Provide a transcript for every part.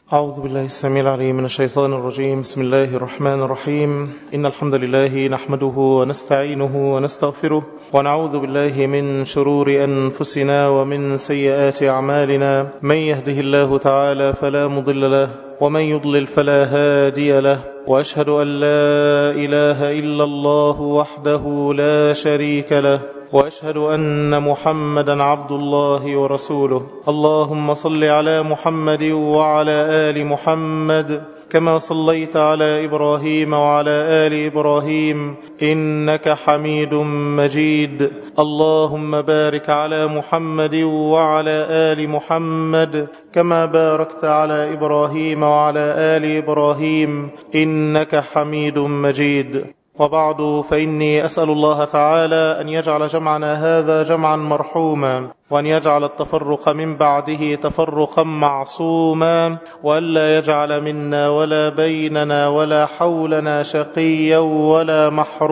أعوذ بالله السميع العليم من الشيطان الرجيم بسم الله الرحمن الرحيم إن الحمد لله نحمده ونستعينه ونستغفره ونعوذ بالله من شرور أنفسنا ومن سيئات أعمالنا من يهده الله تعالى فلا مضل له ومن يضلل فلا هادي له وأشهد أن لا إله إلا الله وحده لا شريك له واشهد ان محمدا عبد الله ورسوله اللهم صل على محمد وعلى ال محمد كما صليت على ابراهيم وعلى ال ابراهيم انك حميد مجيد اللهم بارك على محمد وعلى ال محمد كما باركت على ابراهيم وعلى ال ابراهيم انك حميد مجيد وبعد فإني أسأل الله تعالى أن يجعل جمعنا هذا جمعا مرحوما وأن يجعل التفرق من بعده تفرقا معصوما وألا يجعل منا ولا بيننا ولا حولنا شقيا ولا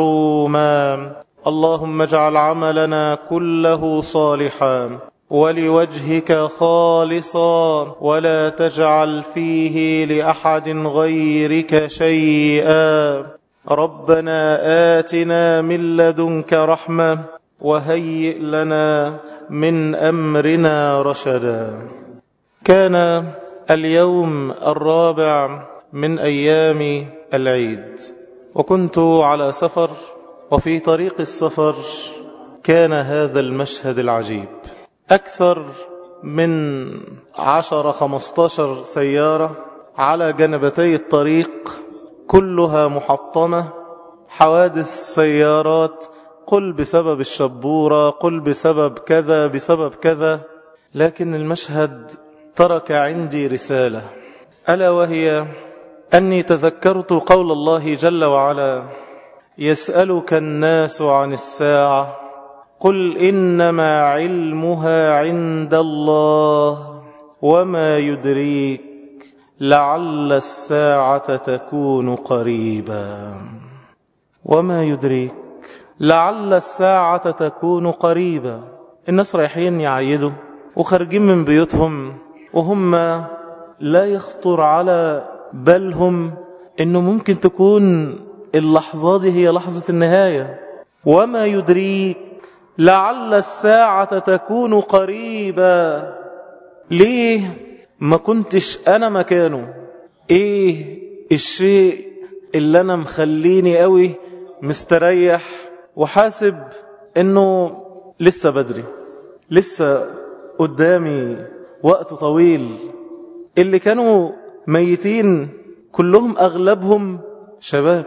محروما اللهم اجعل عملنا كله صالحا ولوجهك خالصا ولا تجعل فيه لأحد غيرك شيئا ربنا آتنا من لدنك رحمة وهيئ لنا من أمرنا رشدا كان اليوم الرابع من أيام العيد وكنت على سفر وفي طريق السفر كان هذا المشهد العجيب أكثر من عشر خمستاشر سيارة على جنبتي الطريق كلها محطمة حوادث سيارات قل بسبب الشبورة قل بسبب كذا بسبب كذا لكن المشهد ترك عندي رسالة ألا وهي أني تذكرت قول الله جل وعلا يسألك الناس عن الساعة قل إنما علمها عند الله وما يدريك لعل الساعة تكون قريبا وما يدريك لعل الساعة تكون قريبا الناس رايحين يعيدوا وخارجين من بيوتهم وهم لا يخطر على بالهم انه ممكن تكون اللحظة دي هي لحظة النهاية وما يدريك لعل الساعة تكون قريبا ليه ما كنتش أنا مكانه إيه الشيء اللي أنا مخليني قوي مستريح وحاسب إنه لسه بدري لسه قدامي وقت طويل اللي كانوا ميتين كلهم أغلبهم شباب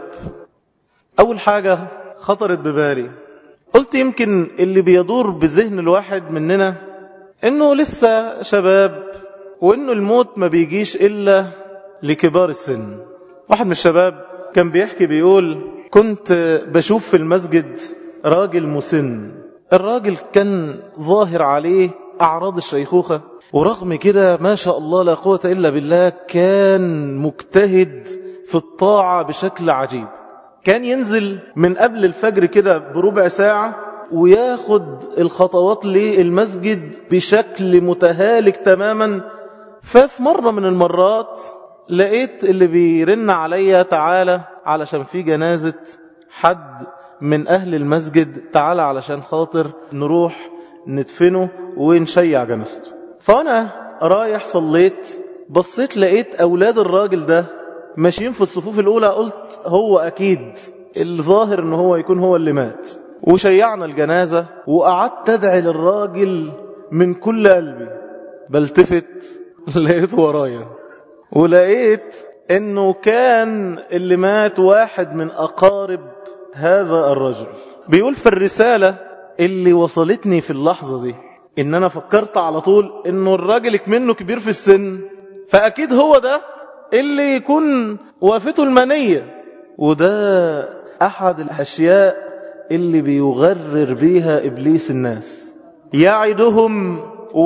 أول حاجة خطرت ببالي قلت يمكن اللي بيدور بذهن الواحد مننا إنه لسه شباب وانه الموت ما بيجيش الا لكبار السن واحد من الشباب كان بيحكي بيقول كنت بشوف في المسجد راجل مسن الراجل كان ظاهر عليه اعراض الشيخوخة ورغم كده ما شاء الله لا قوة الا بالله كان مجتهد في الطاعة بشكل عجيب كان ينزل من قبل الفجر كده بربع ساعة وياخد الخطوات للمسجد بشكل متهالك تماما ففي مرة من المرات لقيت اللي بيرن عليا تعالى علشان في جنازة حد من أهل المسجد تعالى علشان خاطر نروح ندفنه ونشيع جنازته فأنا رايح صليت بصيت لقيت أولاد الراجل ده ماشيين في الصفوف الأولى قلت هو أكيد الظاهر أنه هو يكون هو اللي مات وشيعنا الجنازة وقعدت أدعي للراجل من كل قلبي بلتفت لقيت ورايا ولقيت انه كان اللي مات واحد من اقارب هذا الرجل بيقول في الرسالة اللي وصلتني في اللحظة دي ان انا فكرت على طول انه الراجل منه كبير في السن فاكيد هو ده اللي يكون وافته المنية وده احد الاشياء اللي بيغرر بيها ابليس الناس يعدهم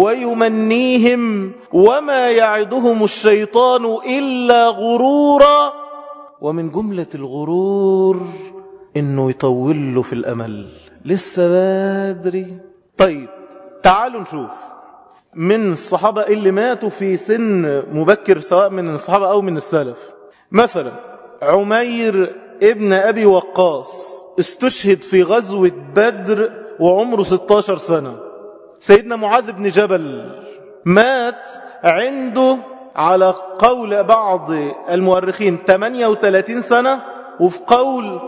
ويمنيهم وما يعدهم الشيطان إلا غرورا ومن جملة الغرور إنه يطول له في الأمل لسه بدري طيب تعالوا نشوف من الصحابة اللي ماتوا في سن مبكر سواء من الصحابة أو من السلف مثلا عمير ابن أبي وقاص استشهد في غزوة بدر وعمره 16 سنة سيدنا معاذ بن جبل مات عنده على قول بعض المؤرخين 38 سنة وفي قول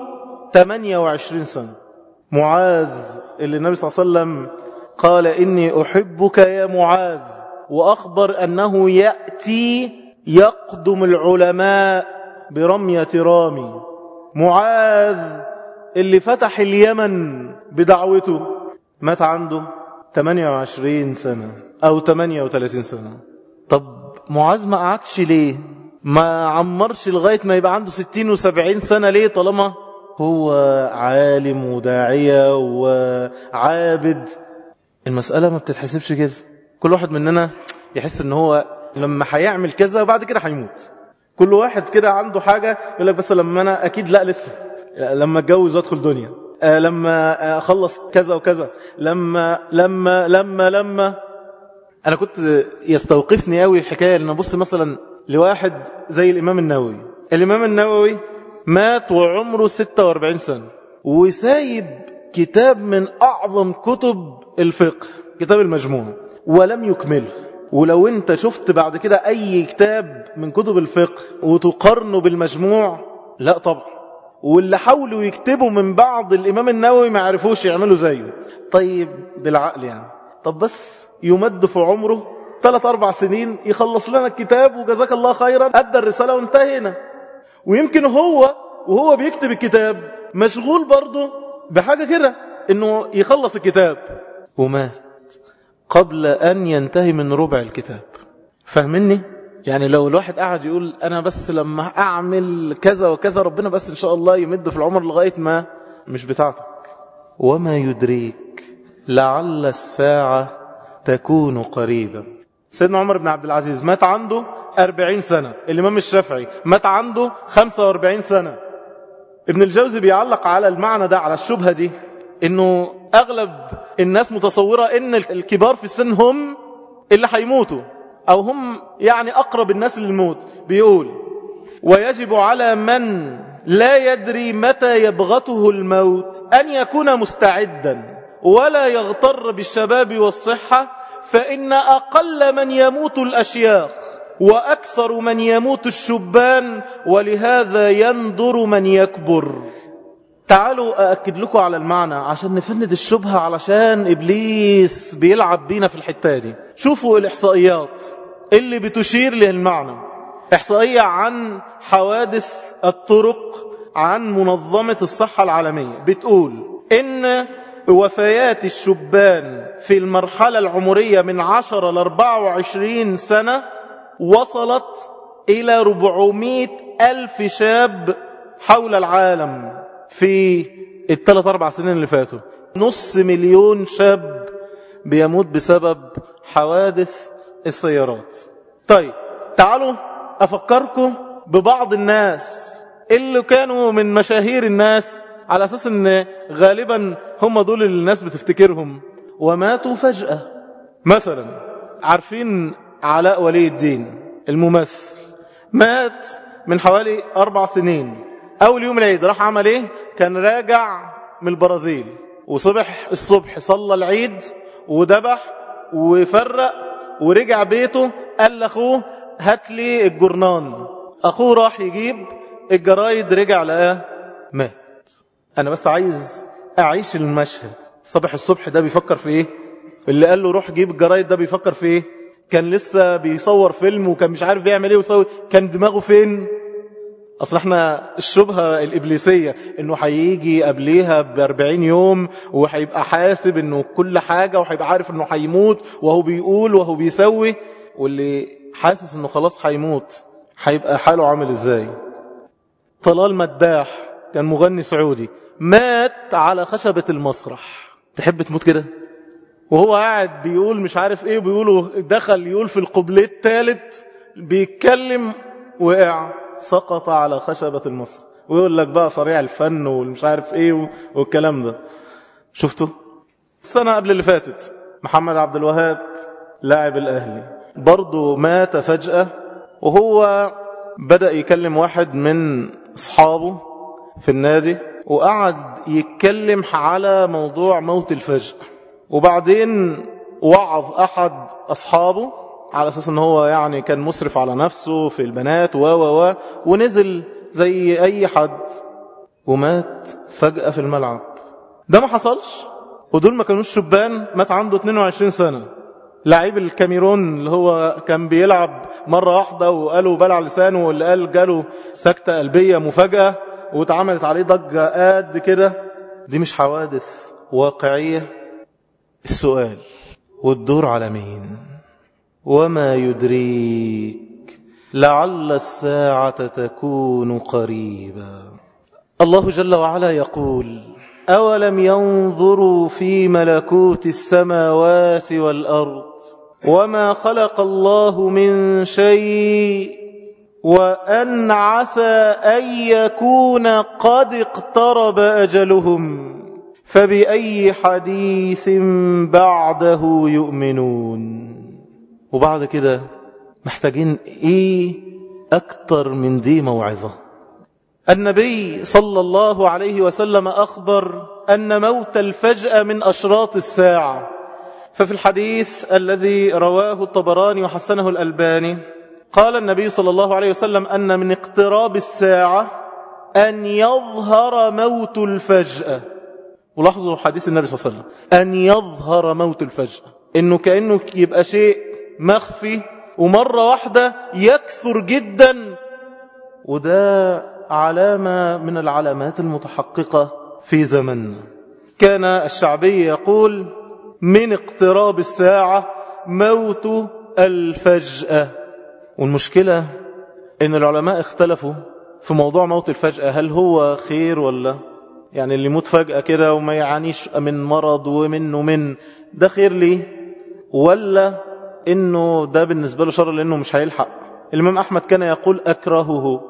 28 سنة معاذ اللي النبي صلى الله عليه وسلم قال إني أحبك يا معاذ وأخبر أنه يأتي يقدم العلماء برمية رامي معاذ اللي فتح اليمن بدعوته مات عنده 28 سنة أو 38 سنة طب معاذ ما قعدش ليه ما عمرش لغاية ما يبقى عنده 60 و70 سنة ليه طالما هو عالم وداعية وعابد المسألة ما بتتحسبش كده كل واحد مننا يحس ان هو لما هيعمل كذا وبعد كده هيموت كل واحد كده عنده حاجة يقول لك بس لما انا اكيد لا لسه لما اتجوز وادخل دنيا لما اخلص كذا وكذا لما لما لما لما انا كنت يستوقفني قوي الحكايه ان ابص مثلا لواحد زي الامام النووي الامام النووي مات وعمره 46 سنه وسايب كتاب من اعظم كتب الفقه كتاب المجموع ولم يكمله ولو انت شفت بعد كده اي كتاب من كتب الفقه وتقارنه بالمجموع لا طبعا واللي حاولوا يكتبوا من بعض الامام النووي ما عرفوش يعملوا زيه طيب بالعقل يعني طب بس يمد في عمره ثلاث أربع سنين يخلص لنا الكتاب وجزاك الله خيرا أدى الرسالة وانتهينا ويمكن هو وهو بيكتب الكتاب مشغول برضه بحاجة كده انه يخلص الكتاب ومات قبل أن ينتهي من ربع الكتاب فاهمني؟ يعني لو الواحد قاعد يقول أنا بس لما أعمل كذا وكذا ربنا بس إن شاء الله يمد في العمر لغاية ما مش بتاعتك وما يدريك لعل الساعة تكون قريبا سيدنا عمر بن عبد العزيز مات عنده أربعين سنة الإمام الشافعي مات عنده خمسة وأربعين سنة ابن الجوزي بيعلق على المعنى ده على الشبهة دي انه اغلب الناس متصورة ان الكبار في السن هم اللي هيموتوا او هم يعني اقرب الناس للموت بيقول ويجب على من لا يدري متى يبغته الموت ان يكون مستعدا ولا يغتر بالشباب والصحة فإن أقل من يموت الأشياخ وأكثر من يموت الشبان ولهذا ينظر من يكبر تعالوا أأكد لكم على المعنى عشان نفند الشبهة علشان إبليس بيلعب بينا في الحتة دي شوفوا الإحصائيات اللي بتشير للمعنى إحصائية عن حوادث الطرق عن منظمة الصحة العالمية بتقول إن وفيات الشبان في المرحلة العمرية من 10 ل 24 سنة وصلت إلى 400 ألف شاب حول العالم في الثلاث أربع سنين اللي فاتوا نص مليون شاب بيموت بسبب حوادث السيارات طيب تعالوا أفكركم ببعض الناس اللي كانوا من مشاهير الناس على أساس أن غالبا هم دول اللي الناس بتفتكرهم وماتوا فجأة مثلا عارفين علاء ولي الدين الممثل مات من حوالي أربع سنين أول يوم العيد راح عمل إيه كان راجع من البرازيل وصبح الصبح صلى العيد وذبح وفرق ورجع بيته قال لأخوه هات لي الجرنان أخوه راح يجيب الجرايد رجع لقاه مات أنا بس عايز أعيش المشهد صبح الصبح ده بيفكر في إيه اللي قال له روح جيب الجرايد ده بيفكر في إيه كان لسه بيصور فيلم وكان مش عارف بيعمل إيه ويصور كان دماغه فين اصل احنا الشبهة الإبليسية انه هيجي قبليها بأربعين يوم وهيبقى حاسب انه كل حاجة وهيبقى عارف انه هيموت وهو بيقول وهو بيسوي واللي حاسس انه خلاص هيموت هيبقى حاله عامل ازاي طلال مداح كان مغني سعودي مات على خشبة المسرح تحب تموت كده وهو قاعد بيقول مش عارف ايه بيقولوا دخل يقول في القبلة الثالث بيتكلم وقع سقط على خشبة المسرح ويقول لك بقى صريع الفن والمش عارف ايه والكلام ده شفتوا السنة قبل اللي فاتت محمد عبد الوهاب لاعب الأهلي برضه مات فجأة وهو بدأ يكلم واحد من أصحابه في النادي وقعد يتكلم على موضوع موت الفجأة وبعدين وعظ أحد أصحابه على أساس أنه هو يعني كان مسرف على نفسه في البنات و و و ونزل زي أي حد ومات فجأة في الملعب ده ما حصلش ودول ما كانوش شبان مات عنده 22 سنة لعيب الكاميرون اللي هو كان بيلعب مرة واحدة وقالوا بلع لسانه واللي قال جاله سكتة قلبية مفاجأة واتعملت عليه ضجة قد كده دي مش حوادث واقعية السؤال والدور على مين وما يدريك لعل الساعة تكون قريبا الله جل وعلا يقول أولم ينظروا في ملكوت السماوات والأرض وما خلق الله من شيء وأن عسى أن يكون قد اقترب أجلهم فبأي حديث بعده يؤمنون وبعد كده محتاجين ايه اكتر من دي موعظة النبي صلى الله عليه وسلم أخبر أن موت الفجأة من أشراط الساعة ففي الحديث الذي رواه الطبراني وحسنه الألباني قال النبي صلى الله عليه وسلم أن من اقتراب الساعة أن يظهر موت الفجأة ولاحظوا حديث النبي صلى الله عليه وسلم أن يظهر موت الفجأة إنه كأنه يبقى شيء مخفي ومرة واحدة يكثر جدا وده علامة من العلامات المتحققة في زمننا كان الشعبي يقول من اقتراب الساعة موت الفجأة والمشكلة ان العلماء اختلفوا في موضوع موت الفجأة هل هو خير ولا يعني اللي يموت فجأة كده وما يعانيش من مرض ومن ومن ده خير ليه ولا انه ده بالنسبة له شر لانه مش هيلحق الامام احمد كان يقول اكرهه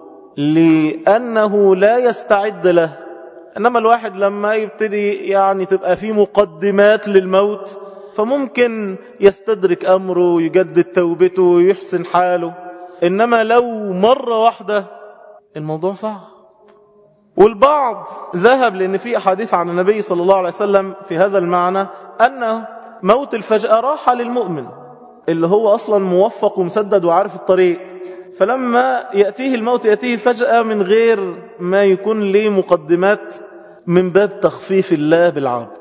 لانه لا يستعد له انما الواحد لما يبتدي يعني تبقى فيه مقدمات للموت فممكن يستدرك امره ويجدد توبته ويحسن حاله انما لو مرة واحدة الموضوع صعب والبعض ذهب لأن في أحاديث عن النبي صلى الله عليه وسلم في هذا المعنى أن موت الفجأة راحة للمؤمن اللي هو أصلا موفق ومسدد وعارف الطريق فلما يأتيه الموت يأتيه فجأة من غير ما يكون له مقدمات من باب تخفيف الله بالعبد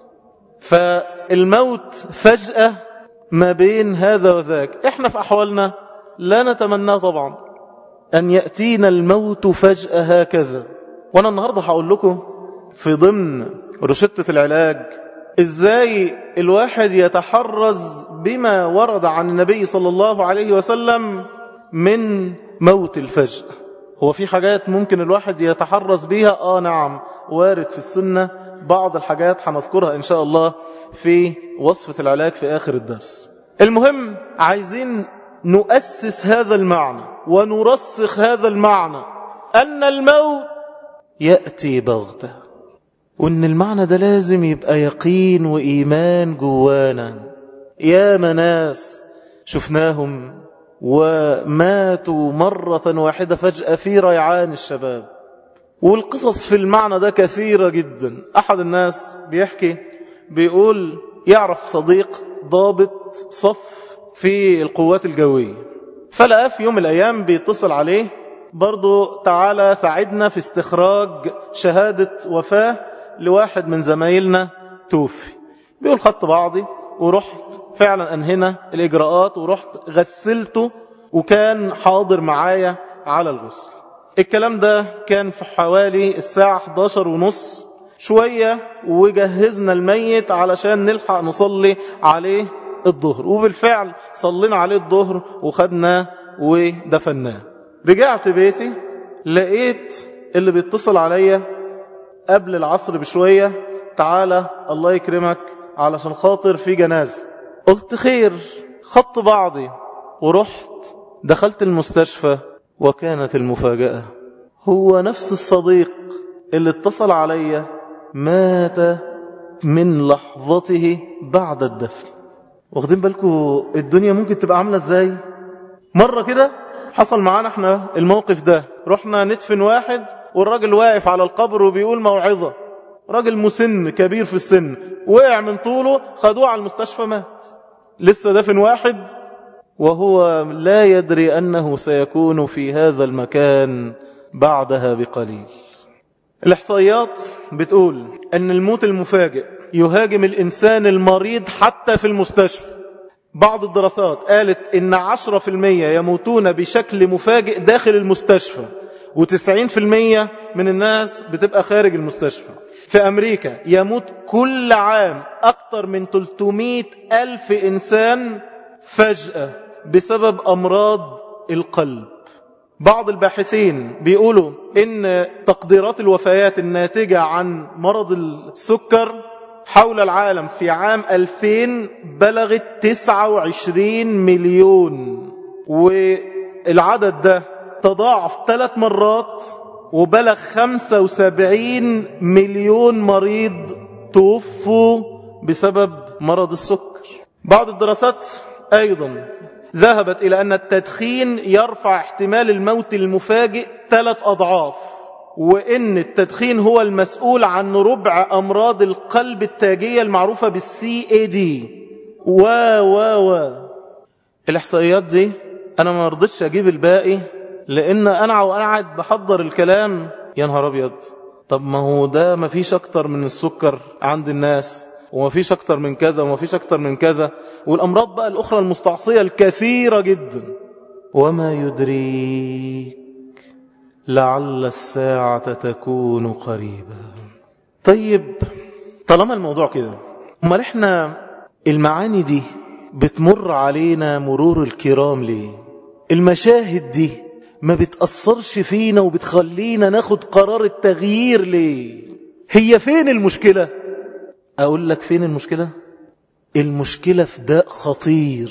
فالموت فجأة ما بين هذا وذاك احنا في أحوالنا لا نتمنى طبعا أن يأتينا الموت فجأة هكذا وأنا النهاردة هقول لكم في ضمن رشدة العلاج إزاي الواحد يتحرز بما ورد عن النبي صلى الله عليه وسلم من موت الفجأة هو في حاجات ممكن الواحد يتحرز بيها آه نعم وارد في السنة بعض الحاجات هنذكرها إن شاء الله في وصفة العلاج في آخر الدرس المهم عايزين نؤسس هذا المعنى ونرسخ هذا المعنى أن الموت يأتي بغتة وأن المعنى ده لازم يبقى يقين وإيمان جوانا يا مناس شفناهم وماتوا مرة واحدة فجأة في ريعان الشباب والقصص في المعنى ده كثيرة جدا أحد الناس بيحكي بيقول يعرف صديق ضابط صف في القوات الجوية فلقى في يوم من الأيام بيتصل عليه برضو تعالى ساعدنا في استخراج شهادة وفاة لواحد من زمايلنا توفي بيقول خدت بعضي ورحت فعلا أنهنا الإجراءات ورحت غسلته وكان حاضر معايا على الغسل الكلام ده كان في حوالي الساعة 11 ونص شوية وجهزنا الميت علشان نلحق نصلي عليه الظهر وبالفعل صلينا عليه الظهر وخدناه ودفناه رجعت بيتي لقيت اللي بيتصل عليا قبل العصر بشوية تعالى الله يكرمك علشان خاطر في جنازة قلت خير خط بعضي ورحت دخلت المستشفى وكانت المفاجأة هو نفس الصديق اللي اتصل عليا مات من لحظته بعد الدفن واخدين بالكم الدنيا ممكن تبقى عاملة ازاي مرة كده حصل معانا احنا الموقف ده رحنا ندفن واحد والراجل واقف على القبر وبيقول موعظة راجل مسن كبير في السن وقع من طوله خدوه على المستشفى مات لسه دفن واحد وهو لا يدري أنه سيكون في هذا المكان بعدها بقليل الإحصائيات بتقول أن الموت المفاجئ يهاجم الإنسان المريض حتى في المستشفى بعض الدراسات قالت إن عشرة في المية يموتون بشكل مفاجئ داخل المستشفى وتسعين في المية من الناس بتبقى خارج المستشفى في أمريكا يموت كل عام أكثر من 300 ألف إنسان فجأة بسبب أمراض القلب بعض الباحثين بيقولوا إن تقديرات الوفيات الناتجة عن مرض السكر حول العالم في عام 2000 بلغت 29 مليون والعدد ده تضاعف ثلاث مرات وبلغ 75 مليون مريض توفوا بسبب مرض السكر بعض الدراسات أيضا ذهبت إلى أن التدخين يرفع احتمال الموت المفاجئ ثلاث أضعاف وإن التدخين هو المسؤول عن ربع أمراض القلب التاجية المعروفة بالسي اي دي و و و الإحصائيات دي أنا ما رضيتش أجيب الباقي لأن أنا وأنا قاعد بحضر الكلام يا نهار أبيض طب ما هو ده ما فيش أكتر من السكر عند الناس وما فيش أكتر من كذا وما فيش أكتر من كذا والأمراض بقى الأخرى المستعصية الكثيرة جدا وما يدريك لعل الساعة تكون قريبا طيب طالما الموضوع كده امال احنا المعاني دي بتمر علينا مرور الكرام ليه المشاهد دي ما بتأثرش فينا وبتخلينا ناخد قرار التغيير ليه هي فين المشكلة أقول لك فين المشكلة المشكلة في داء خطير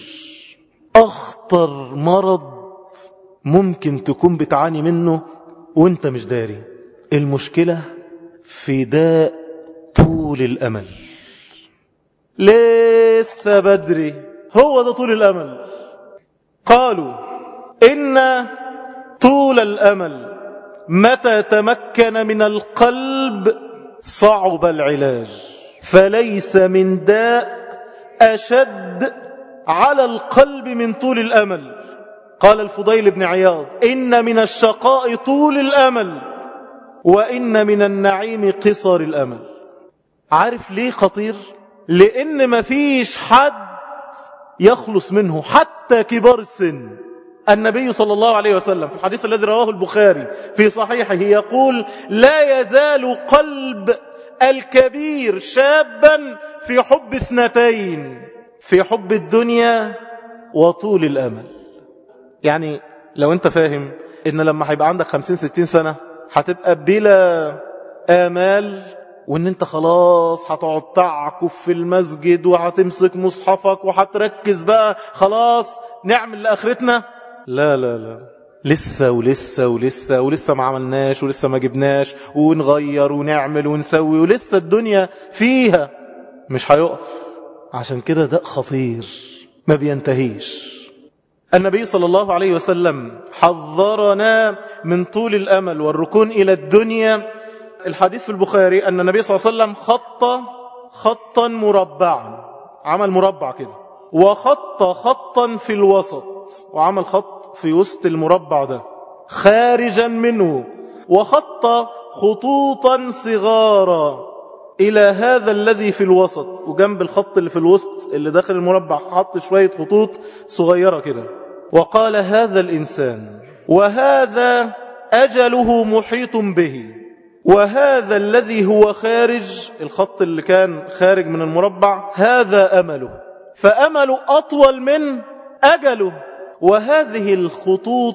أخطر مرض ممكن تكون بتعاني منه وانت مش داري المشكلة في داء طول الأمل لسه بدري هو ده طول الأمل قالوا إن طول الأمل متى تمكن من القلب صعب العلاج فليس من داء أشد على القلب من طول الأمل قال الفضيل بن عياض إن من الشقاء طول الأمل وإن من النعيم قصر الأمل عارف ليه خطير لأن ما فيش حد يخلص منه حتى كبار السن النبي صلى الله عليه وسلم في الحديث الذي رواه البخاري في صحيحه يقول لا يزال قلب الكبير شابا في حب اثنتين في حب الدنيا وطول الأمل يعني لو انت فاهم ان لما هيبقى عندك خمسين ستين سنة هتبقى بلا آمال وان انت خلاص هتقعد تعكف في المسجد وهتمسك مصحفك وهتركز بقى خلاص نعمل لآخرتنا لا لا لا لسه ولسه ولسه ولسه ما عملناش ولسه ما جبناش ونغير ونعمل ونسوي ولسه الدنيا فيها مش هيقف عشان كده ده خطير ما بينتهيش النبي صلى الله عليه وسلم حذرنا من طول الأمل والركون إلى الدنيا الحديث في البخاري أن النبي صلى الله عليه وسلم خط خطا مربعا عمل مربع كده وخط خطا في الوسط وعمل خط في وسط المربع ده خارجا منه وخط خطوطا صغارا إلى هذا الذي في الوسط وجنب الخط اللي في الوسط اللي داخل المربع حط شوية خطوط صغيرة كده وقال هذا الإنسان وهذا أجله محيط به وهذا الذي هو خارج الخط اللي كان خارج من المربع هذا أمله فأمله أطول من أجله وهذه الخطوط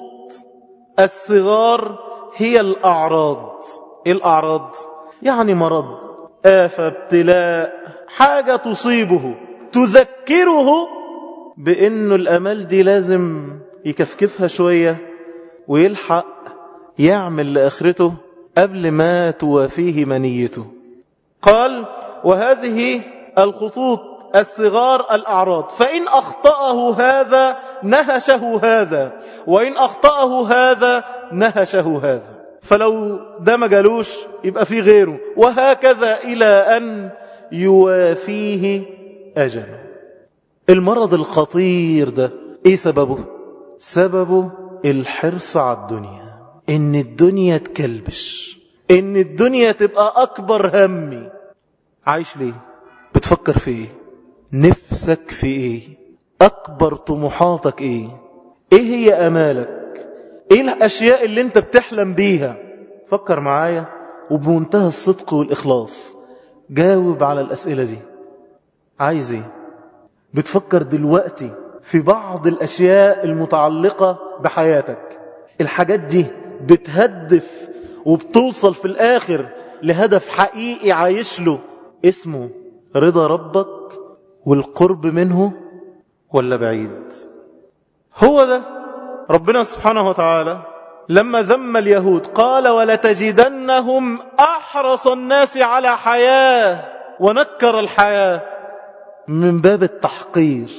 الصغار هي الأعراض إيه الأعراض يعني مرض آفة ابتلاء حاجة تصيبه تذكره بأنه الأمل دي لازم يكفكفها شوية ويلحق يعمل لآخرته قبل ما توافيه منيته قال وهذه الخطوط الصغار الأعراض فإن أخطأه هذا نهشه هذا وإن أخطأه هذا نهشه هذا فلو ده ما جالوش يبقى في غيره وهكذا إلى أن يوافيه أجله المرض الخطير ده ايه سببه سببه الحرص على الدنيا ان الدنيا تكلبش ان الدنيا تبقى اكبر همي عايش ليه بتفكر في ايه نفسك في ايه اكبر طموحاتك ايه ايه هي امالك ايه الاشياء اللي انت بتحلم بيها فكر معايا وبمنتهى الصدق والاخلاص جاوب على الاسئله دي عايز ايه بتفكر دلوقتي في بعض الأشياء المتعلقة بحياتك الحاجات دي بتهدف وبتوصل في الآخر لهدف حقيقي عايش له اسمه رضا ربك والقرب منه ولا بعيد هو ده ربنا سبحانه وتعالى لما ذم اليهود قال ولتجدنهم أحرص الناس على حياة ونكر الحياة من باب التحقير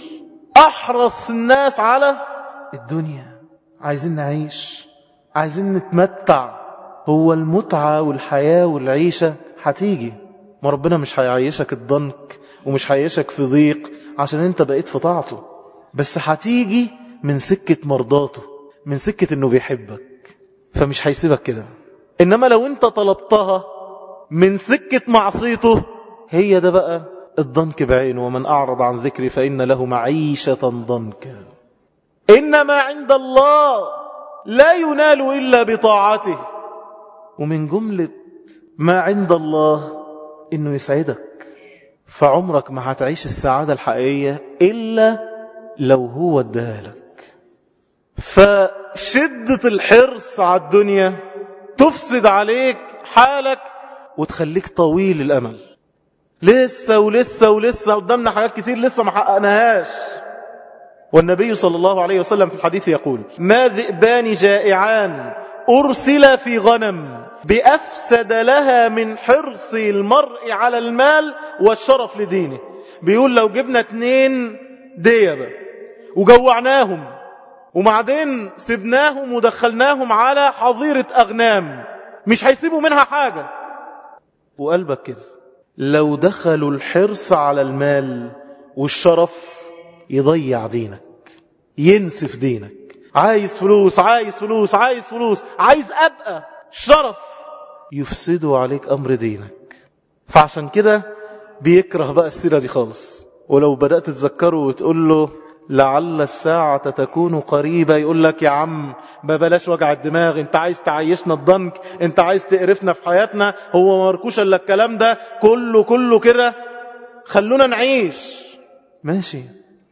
أحرص الناس على الدنيا عايزين نعيش عايزين نتمتع هو المتعة والحياة والعيشة هتيجي ما ربنا مش هيعيشك الضنك ومش هيعيشك في ضيق عشان انت بقيت في طاعته بس هتيجي من سكة مرضاته من سكة انه بيحبك فمش هيسيبك كده انما لو انت طلبتها من سكة معصيته هي ده بقى الضنك بعين ومن أعرض عن ذكري فإن له معيشة ضنكا إنما عند الله لا ينال إلا بطاعته ومن جملة ما عند الله إنه يسعدك فعمرك ما هتعيش السعادة الحقيقية إلا لو هو اداها لك فشدة الحرص على الدنيا تفسد عليك حالك وتخليك طويل الأمل لسه ولسه ولسه قدامنا حاجات كتير لسه ما حققناهاش والنبي صلى الله عليه وسلم في الحديث يقول ما ذئبان جائعان أرسل في غنم بأفسد لها من حرص المرء على المال والشرف لدينه بيقول لو جبنا اتنين ديبة وجوعناهم وبعدين سبناهم ودخلناهم على حظيرة أغنام مش هيسيبوا منها حاجة وقلبك كده لو دخلوا الحرص على المال والشرف يضيع دينك ينسف دينك عايز فلوس عايز فلوس عايز فلوس عايز أبقى شرف يفسدوا عليك أمر دينك فعشان كده بيكره بقى السيرة دي خالص ولو بدأت تتذكره وتقول له لعل الساعة تكون قريبة يقول لك يا عم ببلاش وجع الدماغ انت عايز تعيشنا الضنك انت عايز تقرفنا في حياتنا هو مركوش الا الكلام ده كله كله كده خلونا نعيش ماشي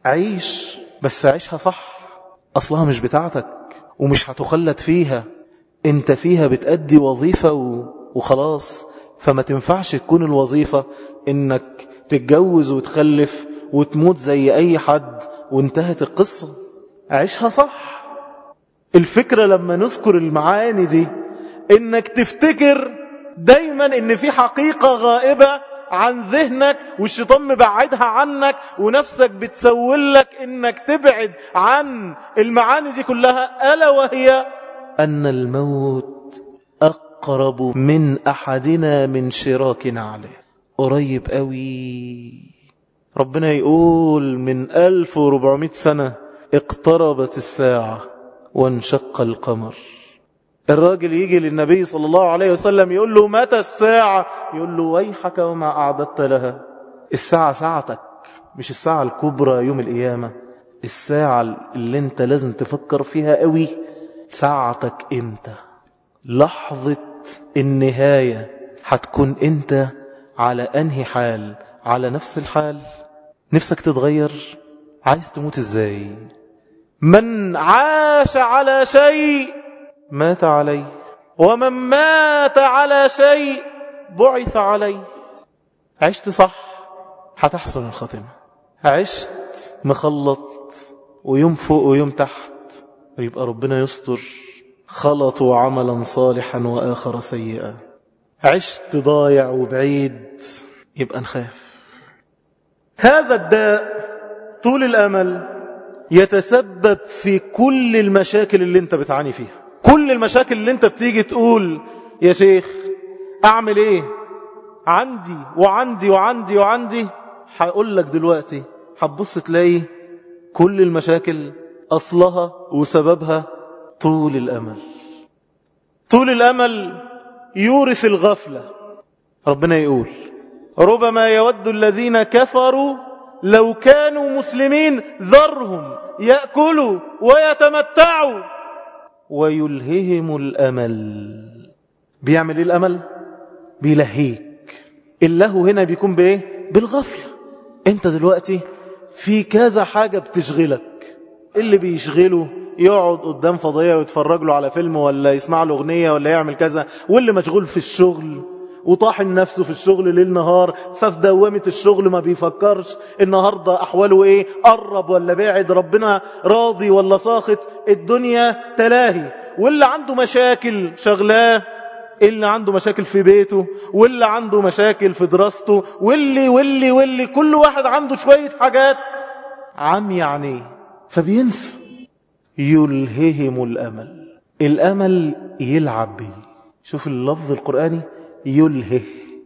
عيش بس عيشها صح اصلها مش بتاعتك ومش هتخلد فيها انت فيها بتأدي وظيفة وخلاص فما تنفعش تكون الوظيفة انك تتجوز وتخلف وتموت زي اي حد وانتهت القصة عيشها صح الفكرة لما نذكر المعاني دي انك تفتكر دايما ان في حقيقة غائبة عن ذهنك والشيطان مبعدها عنك ونفسك بتسولك انك تبعد عن المعاني دي كلها ألا وهي أن الموت أقرب من أحدنا من شراك عليه قريب قوي ربنا يقول من 1400 سنة اقتربت الساعة وانشق القمر الراجل يجي للنبي صلى الله عليه وسلم يقول له متى الساعة يقول له ويحك وما أعددت لها الساعة ساعتك مش الساعة الكبرى يوم القيامة الساعة اللي انت لازم تفكر فيها قوي ساعتك امتى لحظة النهاية هتكون انت على انهي حال على نفس الحال نفسك تتغير عايز تموت ازاي من عاش على شيء مات عليه ومن مات على شيء بعث عليه عشت صح هتحسن الخاتمة عشت مخلط ويوم فوق ويوم تحت يبقى ربنا يستر خلطوا عملا صالحا وآخر سيئا عشت ضايع وبعيد يبقى نخاف هذا الداء طول الأمل يتسبب في كل المشاكل اللي انت بتعاني فيها كل المشاكل اللي انت بتيجي تقول يا شيخ اعمل ايه عندي وعندي وعندي وعندي هقول لك دلوقتي هتبص تلاقي كل المشاكل أصلها وسببها طول الأمل طول الأمل يورث الغفلة ربنا يقول ربما يود الذين كفروا لو كانوا مسلمين ذرهم يأكلوا ويتمتعوا ويلههم الأمل بيعمل ايه الأمل بيلهيك اللهو هنا بيكون بايه بالغفلة انت دلوقتي في كذا حاجة بتشغلك اللي بيشغله يقعد قدام فضية ويتفرج له على فيلم ولا يسمع له أغنية ولا يعمل كذا واللي مشغول في الشغل وطاحن نفسه في الشغل ليل نهار ففي دوامة الشغل ما بيفكرش النهاردة أحواله إيه قرب ولا بعد ربنا راضي ولا ساخط الدنيا تلاهي واللي عنده مشاكل شغلاه اللي عنده مشاكل في بيته واللي عنده مشاكل في دراسته واللي واللي واللي كل واحد عنده شوية حاجات عم يعني فبينسى يلههم الأمل الأمل يلعب به شوف اللفظ القرآني يلهه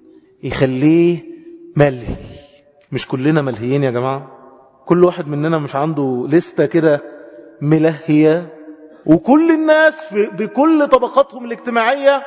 يخليه ملهي مش كلنا ملهيين يا جماعة كل واحد مننا مش عنده لستة كده ملهية وكل الناس في بكل طبقاتهم الاجتماعية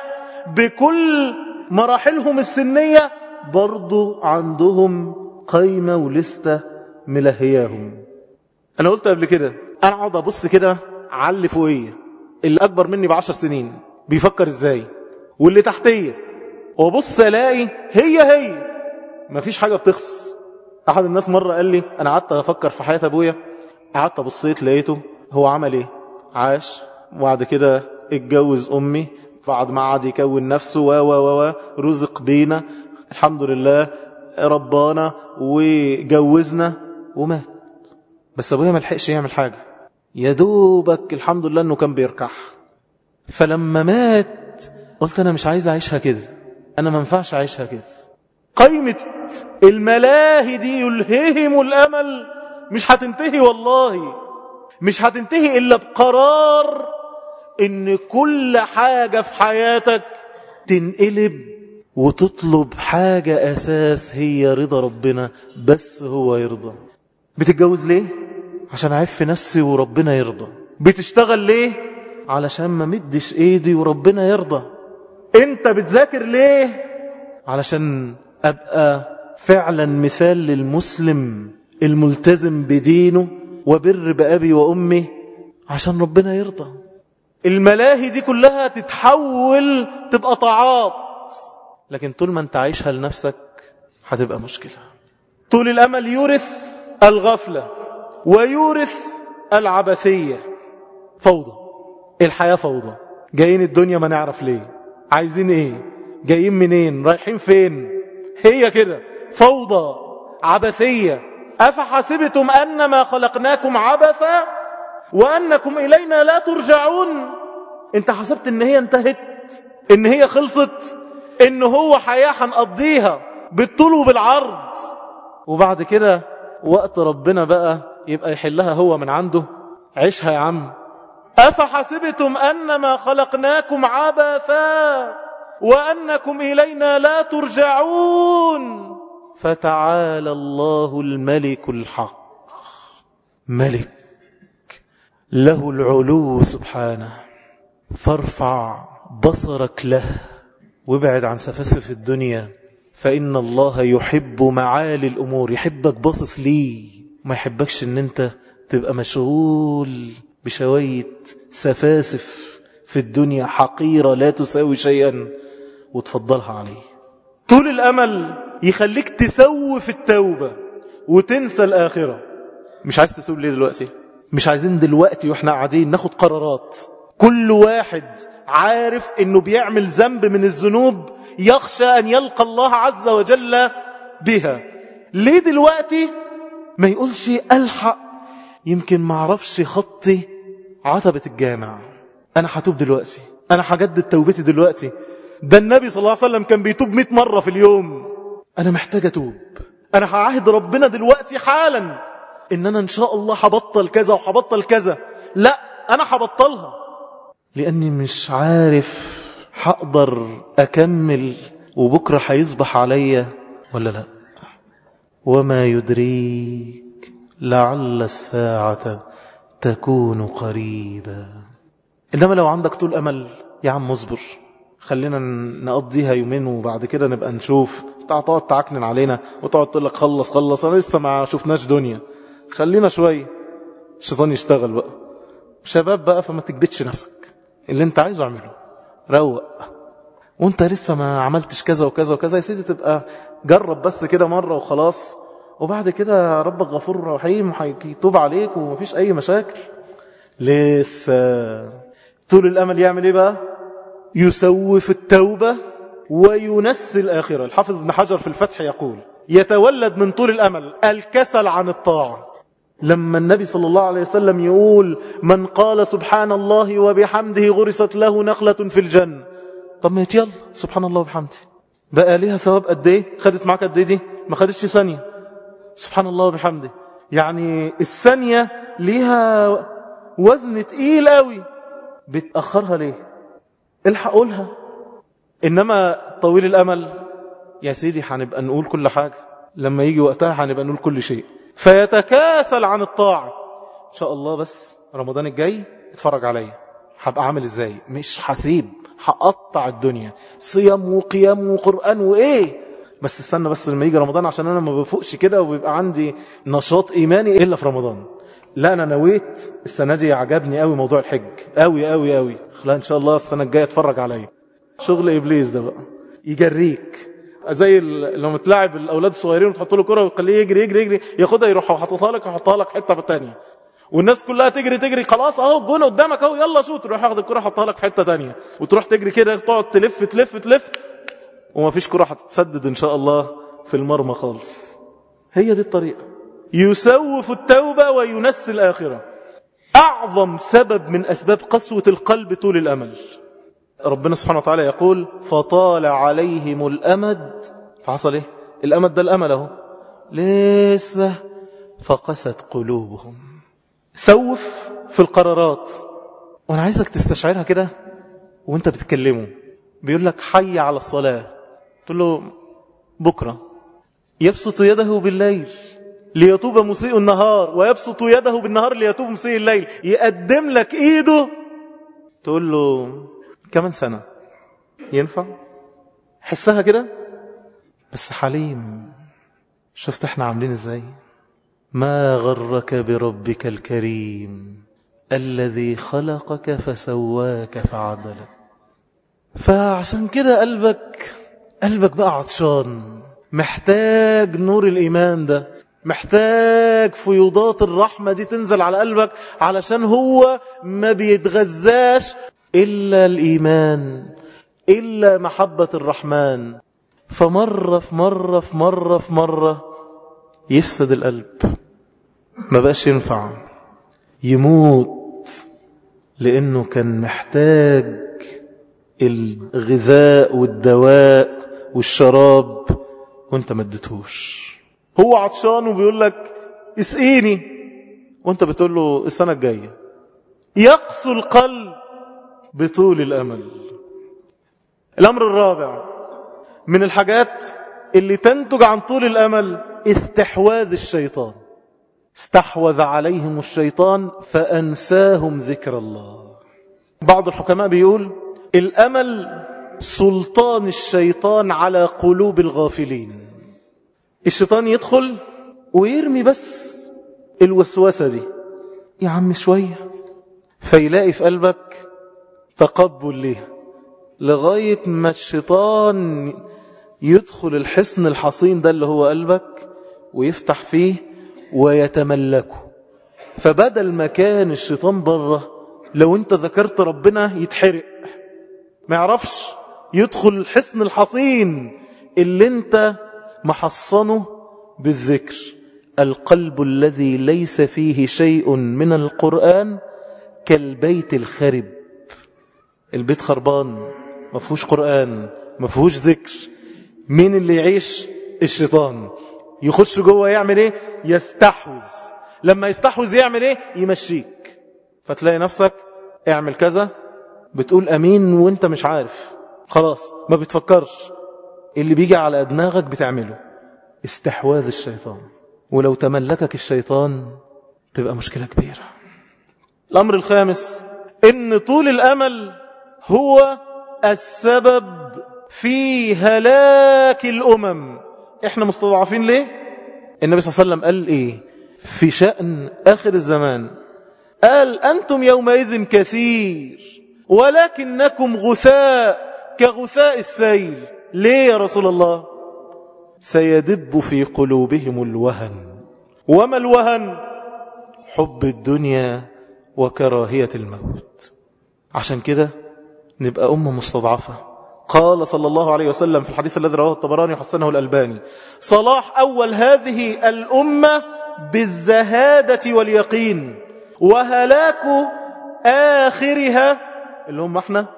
بكل مراحلهم السنية برضو عندهم قيمة ولستة ملهياهم أنا قلت قبل كده أنا أقعد أبص كده على اللي فوقية اللي أكبر مني بعشر سنين بيفكر إزاي واللي تحتية وبص ألاقي هي هي مفيش حاجة بتخلص أحد الناس مرة قال لي أنا قعدت أفكر في حياة أبويا قعدت بصيت لقيته هو عمل إيه عاش وبعد كده اتجوز أمي بعد ما قعد يكون نفسه و و و رزق بينا الحمد لله ربانا وجوزنا ومات بس ابويا ما لحقش يعمل حاجه يا دوبك الحمد لله انه كان بيركح فلما مات قلت انا مش عايز اعيشها كده انا ما ينفعش اعيشها كده قيمه الملاهي دي يلههم الامل مش هتنتهي والله مش هتنتهي الا بقرار ان كل حاجة في حياتك تنقلب وتطلب حاجة أساس هي رضا ربنا بس هو يرضى بتتجوز ليه؟ عشان أعف نفسي وربنا يرضى بتشتغل ليه؟ علشان ما مدش ايدي وربنا يرضى انت بتذاكر ليه؟ علشان أبقى فعلا مثال للمسلم الملتزم بدينه وبر بأبي وأمي عشان ربنا يرضى الملاهي دي كلها تتحول تبقى طاعات لكن طول ما انت عايشها لنفسك هتبقى مشكلة طول الأمل يورث الغفلة ويورث العبثية فوضى الحياة فوضى جايين الدنيا ما نعرف ليه عايزين ايه جايين منين رايحين فين هي كده فوضى عبثية أفحسبتم أنما خلقناكم عبثا وأنكم إلينا لا ترجعون انت حسبت ان هي انتهت ان هي خلصت ان هو حياة هنقضيها بالطول وبالعرض وبعد كده وقت ربنا بقى يبقى يحلها هو من عنده عيشها يا عم أفحسبتم أنما خلقناكم عبثا وأنكم إلينا لا ترجعون فتعالى الله الملك الحق ملك له العلو سبحانه فارفع بصرك له وابعد عن سفسف الدنيا فإن الله يحب معالي الأمور يحبك باصص ليه ما يحبكش ان انت تبقى مشغول بشوية سفاسف في الدنيا حقيرة لا تساوي شيئا وتفضلها عليه طول الأمل يخليك تسوف التوبة وتنسى الآخرة مش عايز تتوب ليه دلوقتي مش عايزين دلوقتي واحنا قاعدين ناخد قرارات كل واحد عارف انه بيعمل ذنب من الذنوب يخشى ان يلقى الله عز وجل بها ليه دلوقتي ما يقولش الحق يمكن ما اعرفش خطي عتبة الجامع انا هتوب دلوقتي انا هجدد توبتي دلوقتي ده النبي صلى الله عليه وسلم كان بيتوب 100 مرة في اليوم انا محتاج اتوب انا هعهد ربنا دلوقتي حالا ان انا ان شاء الله هبطل كذا وهبطل كذا لا انا هبطلها لاني مش عارف هقدر اكمل وبكرة هيصبح عليا ولا لا وما يدريك لعل الساعة تكون قريبا إنما لو عندك طول أمل يا عم اصبر خلينا نقضيها يومين وبعد كده نبقى نشوف تقعد تعكنن علينا وتقعد تقول لك خلص خلص أنا لسه ما شفناش دنيا خلينا شوية الشيطان يشتغل بقى شباب بقى فما تكبتش نفسك اللي انت عايزه اعمله روق وانت لسه ما عملتش كذا وكذا وكذا يا سيدي تبقى جرب بس كده مرة وخلاص وبعد كده ربك غفور رحيم هيتوب عليك ومفيش اي مشاكل لسه طول الامل يعمل ايه بقى يسوف التوبة وينسي الآخرة الحافظ ابن حجر في الفتح يقول يتولد من طول الأمل الكسل عن الطاعة لما النبي صلى الله عليه وسلم يقول من قال سبحان الله وبحمده غرست له نخلة في الجنة طب ما يلا سبحان الله وبحمده بقى ليها ثواب قد ايه خدت معاك قد ايه دي ما خدتش ثانيه سبحان الله وبحمده يعني الثانيه ليها وزن تقيل قوي بتاخرها ليه الحق قولها انما طويل الامل يا سيدي هنبقى نقول كل حاجه لما يجي وقتها هنبقى نقول كل شيء فيتكاسل عن الطاعه ان شاء الله بس رمضان الجاي اتفرج عليا هبقى عامل ازاي مش حسيب هقطع الدنيا صيام وقيام وقرآن وإيه بس استنى بس لما يجي رمضان عشان أنا ما بفوقش كده وبيبقى عندي نشاط إيماني إلا في رمضان لا أنا نويت السنة دي عجبني قوي موضوع الحج قوي قوي قوي لا إن شاء الله السنة الجاية اتفرج عليا شغل إبليس ده بقى يجريك زي لما تلاعب الاولاد الصغيرين وتحط له كره وتخليه يجري يجري يجري ياخدها يروح حاططها لك ويحطها لك حته ثانيه والناس كلها تجري تجري خلاص اهو الجون قدامك اهو يلا شوت تروح ياخد الكره حطها لك في حته ثانيه وتروح تجري كده تقعد تلف تلف تلف وما فيش كره هتتسدد ان شاء الله في المرمى خالص هي دي الطريقه يسوف التوبه وينسي الاخره اعظم سبب من اسباب قسوه القلب طول الامل ربنا سبحانه وتعالى يقول فطال عليهم الامد فحصل ايه الامد ده الامل اهو لسه فقست قلوبهم سوف في القرارات وانا عايزك تستشعرها كده وانت بتكلمه بيقول لك حي على الصلاة تقول له بكرة يبسط يده بالليل ليتوب مسيء النهار ويبسط يده بالنهار ليتوب مسيء الليل يقدم لك ايده تقول له كمان سنة ينفع حسها كده بس حليم شفت احنا عاملين ازاي ما غرك بربك الكريم الذي خلقك فسواك فعدلك فعشان كده قلبك قلبك بقى عطشان محتاج نور الإيمان ده محتاج فيوضات الرحمة دي تنزل على قلبك علشان هو ما بيتغذاش إلا الإيمان إلا محبة الرحمن فمرة في مرة في مرة في مرة يفسد القلب ما بقاش ينفع يموت لأنه كان محتاج الغذاء والدواء والشراب وانت ما اديتهوش هو عطشان وبيقول لك اسقيني وانت بتقول له السنة الجاية يقسو القلب بطول الأمل الأمر الرابع من الحاجات اللي تنتج عن طول الأمل استحواذ الشيطان استحوذ عليهم الشيطان فأنساهم ذكر الله بعض الحكماء بيقول الأمل سلطان الشيطان على قلوب الغافلين الشيطان يدخل ويرمي بس الوسوسة دي يا عم شوية فيلاقي في قلبك تقبل ليها لغاية ما الشيطان يدخل الحصن الحصين ده اللي هو قلبك ويفتح فيه ويتملكه فبدل ما كان الشيطان بره لو انت ذكرت ربنا يتحرق ما يعرفش يدخل الحصن الحصين اللي انت محصنه بالذكر القلب الذي ليس فيه شيء من القرآن كالبيت الخرب البيت خربان ما فيهوش قرآن ما فيهوش ذكر مين اللي يعيش الشيطان يخش جوه يعمل ايه يستحوذ لما يستحوذ يعمل ايه يمشيك فتلاقي نفسك اعمل كذا بتقول امين وانت مش عارف خلاص ما بتفكرش اللي بيجي على دماغك بتعمله استحواذ الشيطان ولو تملكك الشيطان تبقى مشكلة كبيرة الأمر الخامس إن طول الأمل هو السبب في هلاك الأمم إحنا مستضعفين ليه؟ النبي صلى الله عليه وسلم قال إيه؟ في شأن آخر الزمان قال أنتم يومئذ كثير ولكنكم غثاء كغثاء السيل ليه يا رسول الله سيدب في قلوبهم الوهن وما الوهن حب الدنيا وكراهية الموت عشان كده نبقى أمة مستضعفة قال صلى الله عليه وسلم في الحديث الذي رواه الطبراني وحسنه الألباني صلاح أول هذه الأمة بالزهادة واليقين وهلاك آخرها اللي هم احنا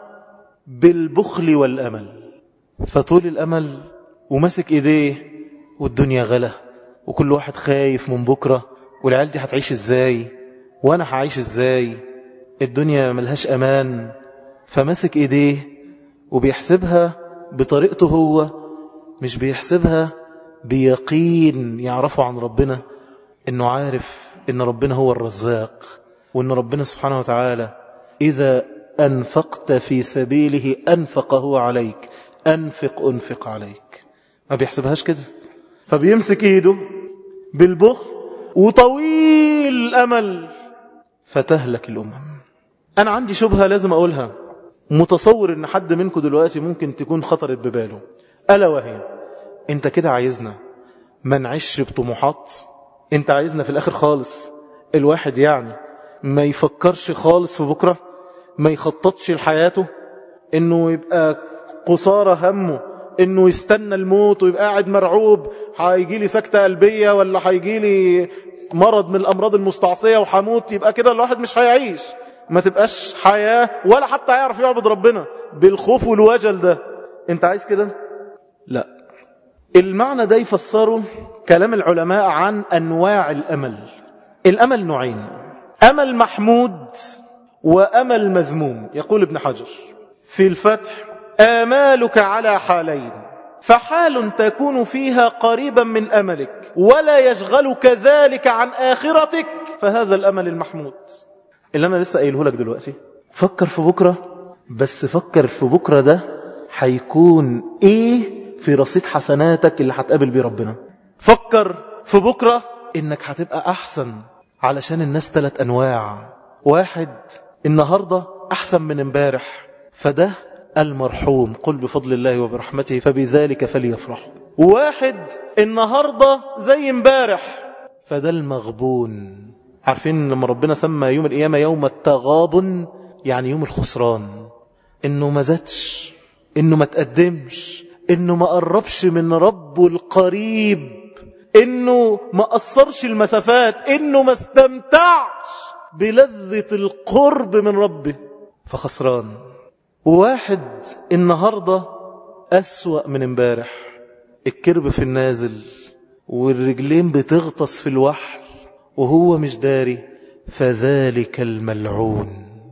بالبخل والأمل فطول الأمل وماسك إيديه والدنيا غلا وكل واحد خايف من بكرة والعيال دي هتعيش إزاي وأنا هعيش إزاي الدنيا ملهاش أمان فماسك إيديه وبيحسبها بطريقته هو مش بيحسبها بيقين يعرفه عن ربنا إنه عارف إن ربنا هو الرزاق وإن ربنا سبحانه وتعالى إذا أنفقت في سبيله أنفق هو عليك أنفق أنفق عليك ما بيحسبهاش كده فبيمسك إيده بالبخل وطويل الأمل فتهلك الأمم أنا عندي شبهة لازم أقولها متصور إن حد منكم دلوقتي ممكن تكون خطرت بباله ألا وهي أنت كده عايزنا ما نعيش بطموحات أنت عايزنا في الآخر خالص الواحد يعني ما يفكرش خالص في بكرة ما يخططش لحياته انه يبقى قصارى همه انه يستنى الموت ويبقى قاعد مرعوب هيجي لي سكتة قلبية ولا هيجي لي مرض من الامراض المستعصية وحموت يبقى كده الواحد مش هيعيش ما تبقاش حياة ولا حتى هيعرف يعبد ربنا بالخوف والوجل ده انت عايز كده لا المعنى ده يفسره كلام العلماء عن انواع الامل الامل نوعين امل محمود وأمل مذموم يقول ابن حجر في الفتح آمالك على حالين فحال تكون فيها قريبا من أملك ولا يشغلك ذلك عن آخرتك فهذا الأمل المحمود اللي أنا لسه قايله لك دلوقتي فكر في بكرة بس فكر في بكرة ده هيكون إيه في رصيد حسناتك اللي هتقابل بيه ربنا فكر في بكرة إنك هتبقى أحسن علشان الناس ثلاث أنواع واحد النهاردة أحسن من امبارح فده المرحوم قل بفضل الله وبرحمته فبذلك فليفرحوا واحد النهاردة زي امبارح فده المغبون عارفين لما ربنا سمى يوم القيامة يوم التغابن يعني يوم الخسران انه ما زادش انه ما تقدمش انه ما قربش من ربه القريب انه ما قصرش المسافات انه ما استمتعش بلذة القرب من ربه فخسران واحد النهاردة أسوأ من امبارح الكرب في النازل والرجلين بتغطس في الوحل وهو مش داري فذلك الملعون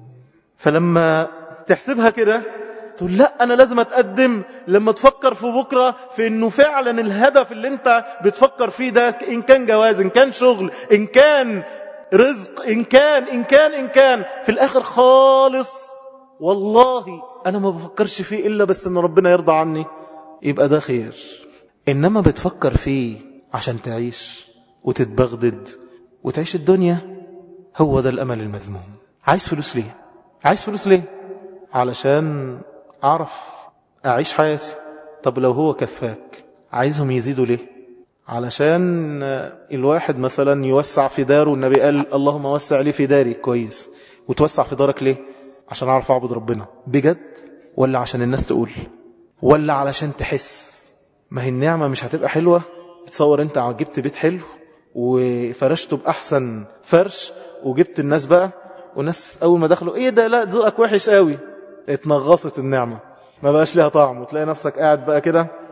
فلما تحسبها كده تقول لا أنا لازم أتقدم لما تفكر في بكرة في أنه فعلا الهدف اللي أنت بتفكر فيه ده إن كان جواز إن كان شغل إن كان رزق إن كان إن كان إن كان في الآخر خالص والله أنا ما بفكرش فيه إلا بس أن ربنا يرضى عني يبقى ده خير إنما بتفكر فيه عشان تعيش وتتبغدد وتعيش الدنيا هو ده الأمل المذموم عايز فلوس ليه عايز فلوس ليه علشان أعرف أعيش حياتي طب لو هو كفاك عايزهم يزيدوا ليه علشان الواحد مثلا يوسع في داره النبي قال اللهم وسع لي في داري كويس وتوسع في دارك ليه عشان اعرف اعبد ربنا بجد ولا عشان الناس تقول ولا علشان تحس ما هي النعمة مش هتبقى حلوة تصور انت جبت بيت حلو وفرشته بأحسن فرش وجبت الناس بقى وناس أول ما دخلوا ايه ده لا ذوقك وحش قوي اتنغصت النعمة ما بقاش ليها طعم وتلاقي نفسك قاعد بقى كده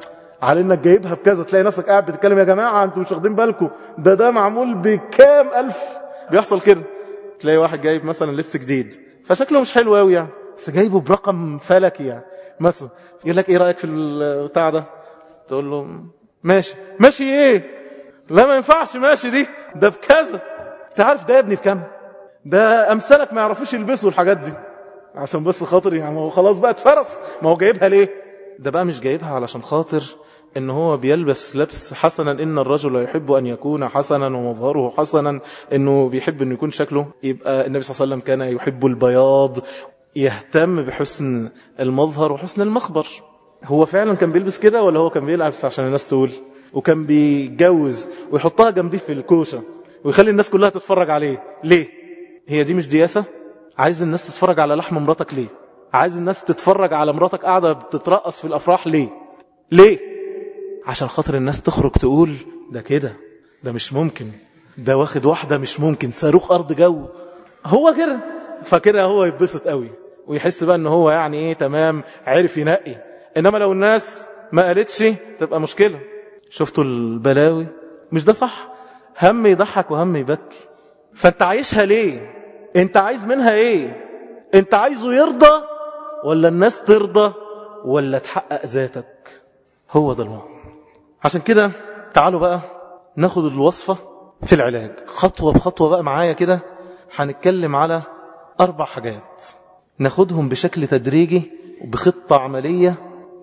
على انك جايبها بكذا تلاقي نفسك قاعد بتتكلم يا جماعة انتوا مش واخدين بالكم ده ده معمول بكام الف بيحصل كده تلاقي واحد جايب مثلا لبس جديد فشكله مش حلو قوي يعني بس جايبه برقم فلكي يعني مثلا يقول لك ايه رأيك في البتاع ده تقول له ماشي ماشي ايه لا ما ينفعش ماشي دي ده بكذا انت عارف ده يا ابني بكام ده امثالك ما يعرفوش يلبسوا الحاجات دي عشان بس خاطر يعني هو خلاص بقى اتفرس ما هو جايبها ليه ده بقى مش جايبها علشان خاطر ان هو بيلبس لبس حسنا ان الرجل يحب ان يكون حسنا ومظهره حسنا انه بيحب انه يكون شكله يبقى النبي صلى الله عليه وسلم كان يحب البياض يهتم بحسن المظهر وحسن المخبر هو فعلا كان بيلبس كده ولا هو كان بيلبس عشان الناس تقول وكان بيتجوز ويحطها جنبيه في الكوشة ويخلي الناس كلها تتفرج عليه ليه هي دي مش دياثة عايز الناس تتفرج على لحم مراتك ليه عايز الناس تتفرج على مراتك قاعدة بتترقص في الأفراح ليه ليه عشان خاطر الناس تخرج تقول ده كده ده مش ممكن ده واخد واحدة مش ممكن صاروخ أرض جو هو كده فكده هو يتبسط قوي ويحس بقى ان هو يعني ايه تمام عرف ينقي انما لو الناس ما قالتش تبقى مشكلة شفتوا البلاوي مش ده صح هم يضحك وهم يبكي فانت عايشها ليه انت عايز منها ايه انت عايزه يرضى ولا الناس ترضى ولا تحقق ذاتك هو ده الموضوع عشان كده تعالوا بقى ناخد الوصفة في العلاج خطوة بخطوة بقى معايا كده هنتكلم على أربع حاجات ناخدهم بشكل تدريجي وبخطة عملية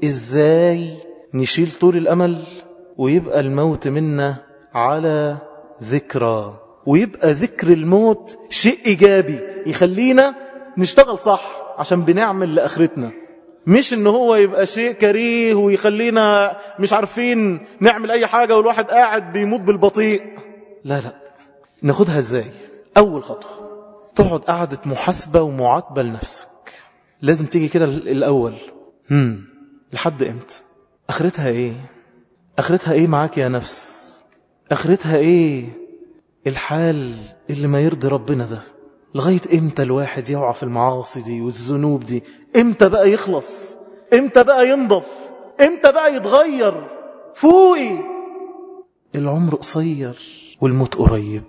إزاي نشيل طول الأمل ويبقى الموت منا على ذكرى ويبقى ذكر الموت شيء إيجابي يخلينا نشتغل صح عشان بنعمل لآخرتنا مش ان هو يبقى شيء كريه ويخلينا مش عارفين نعمل اي حاجة والواحد قاعد بيموت بالبطيء لا لا ناخدها ازاي اول خطوة تقعد قعدة محاسبة ومعاتبة لنفسك لازم تيجي كده الاول هم لحد امتى اخرتها ايه اخرتها ايه معاك يا نفس اخرتها ايه الحال اللي ما يرضي ربنا ده لغاية امتى الواحد يقع في المعاصي دي والذنوب دي امتى بقى يخلص امتى بقى ينضف امتى بقى يتغير فوقي العمر قصير والموت قريب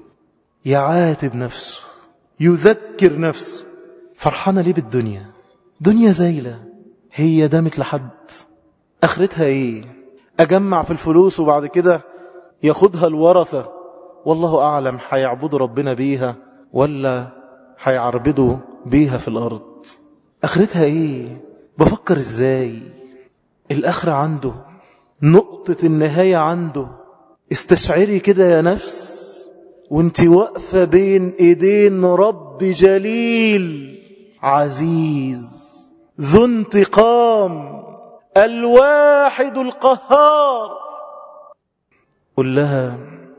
يعاتب نفسه يذكر نفسه فرحانة ليه بالدنيا دنيا زايلة هي دامت لحد اخرتها ايه اجمع في الفلوس وبعد كده ياخدها الورثة والله اعلم هيعبدوا ربنا بيها ولا هيعربدوا بيها في الارض اخرتها ايه بفكر ازاي الاخرة عنده نقطة النهاية عنده استشعري كده يا نفس وانت واقفة بين ايدين رب جليل عزيز ذو انتقام الواحد القهار قل لها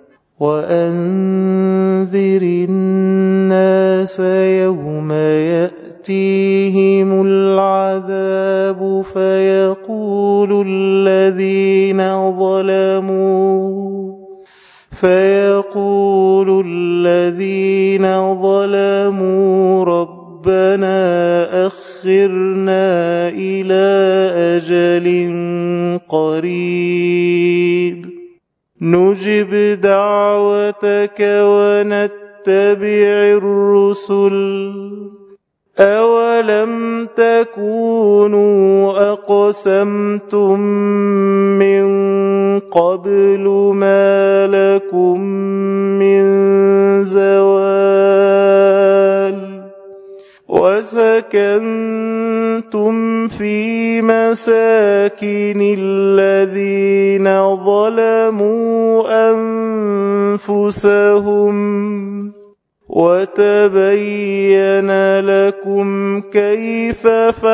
وأنذر الناس يوم يأتيهم العذاب فيقول الذين ظلموا فيقول الذين ظلموا ربنا أخرنا إلى أجل قريب نجب دعوتك ونتبع الرسل أولم تكونوا أقسمتم من قبل ما لكم من زوال وسكنتم في مساكن الذين ظلموا أنفسهم وتبين لكم كيف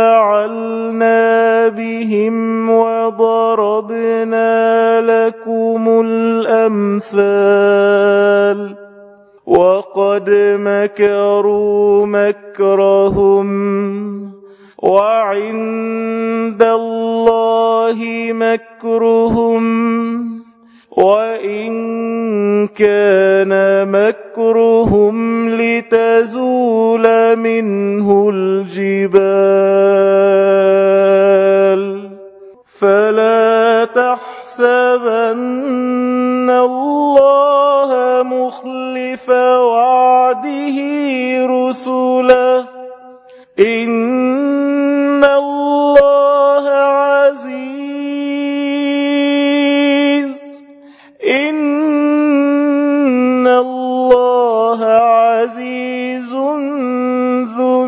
فعلنا بهم وضربنا لكم الأمثال وقد مكروا مكرهم وعند الله مكرهم وإن كان مكرهم لتزول منه الجبال فلا تحسبن الله مخلف وعده رسله إن الله عزيز إن الله عزيز ذو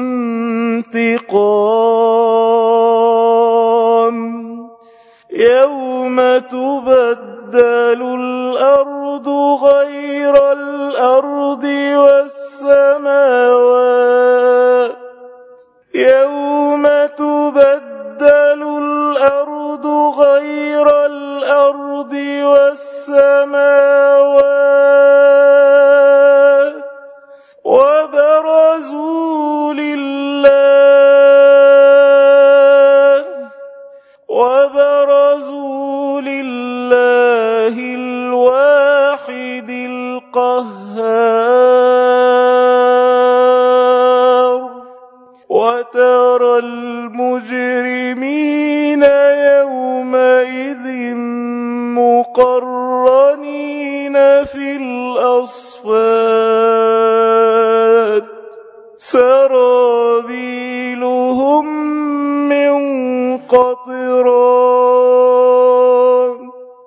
انتقام يوم تبدل الأرض غير الأرض والسماوات يوم تبدل الأرض غير الأرض والسماوات وبرزوا لله وبرزوا لله الواحد القهار وترى المجرمين يومئذ مقرنين في الأصفاد سرابيلهم من قطران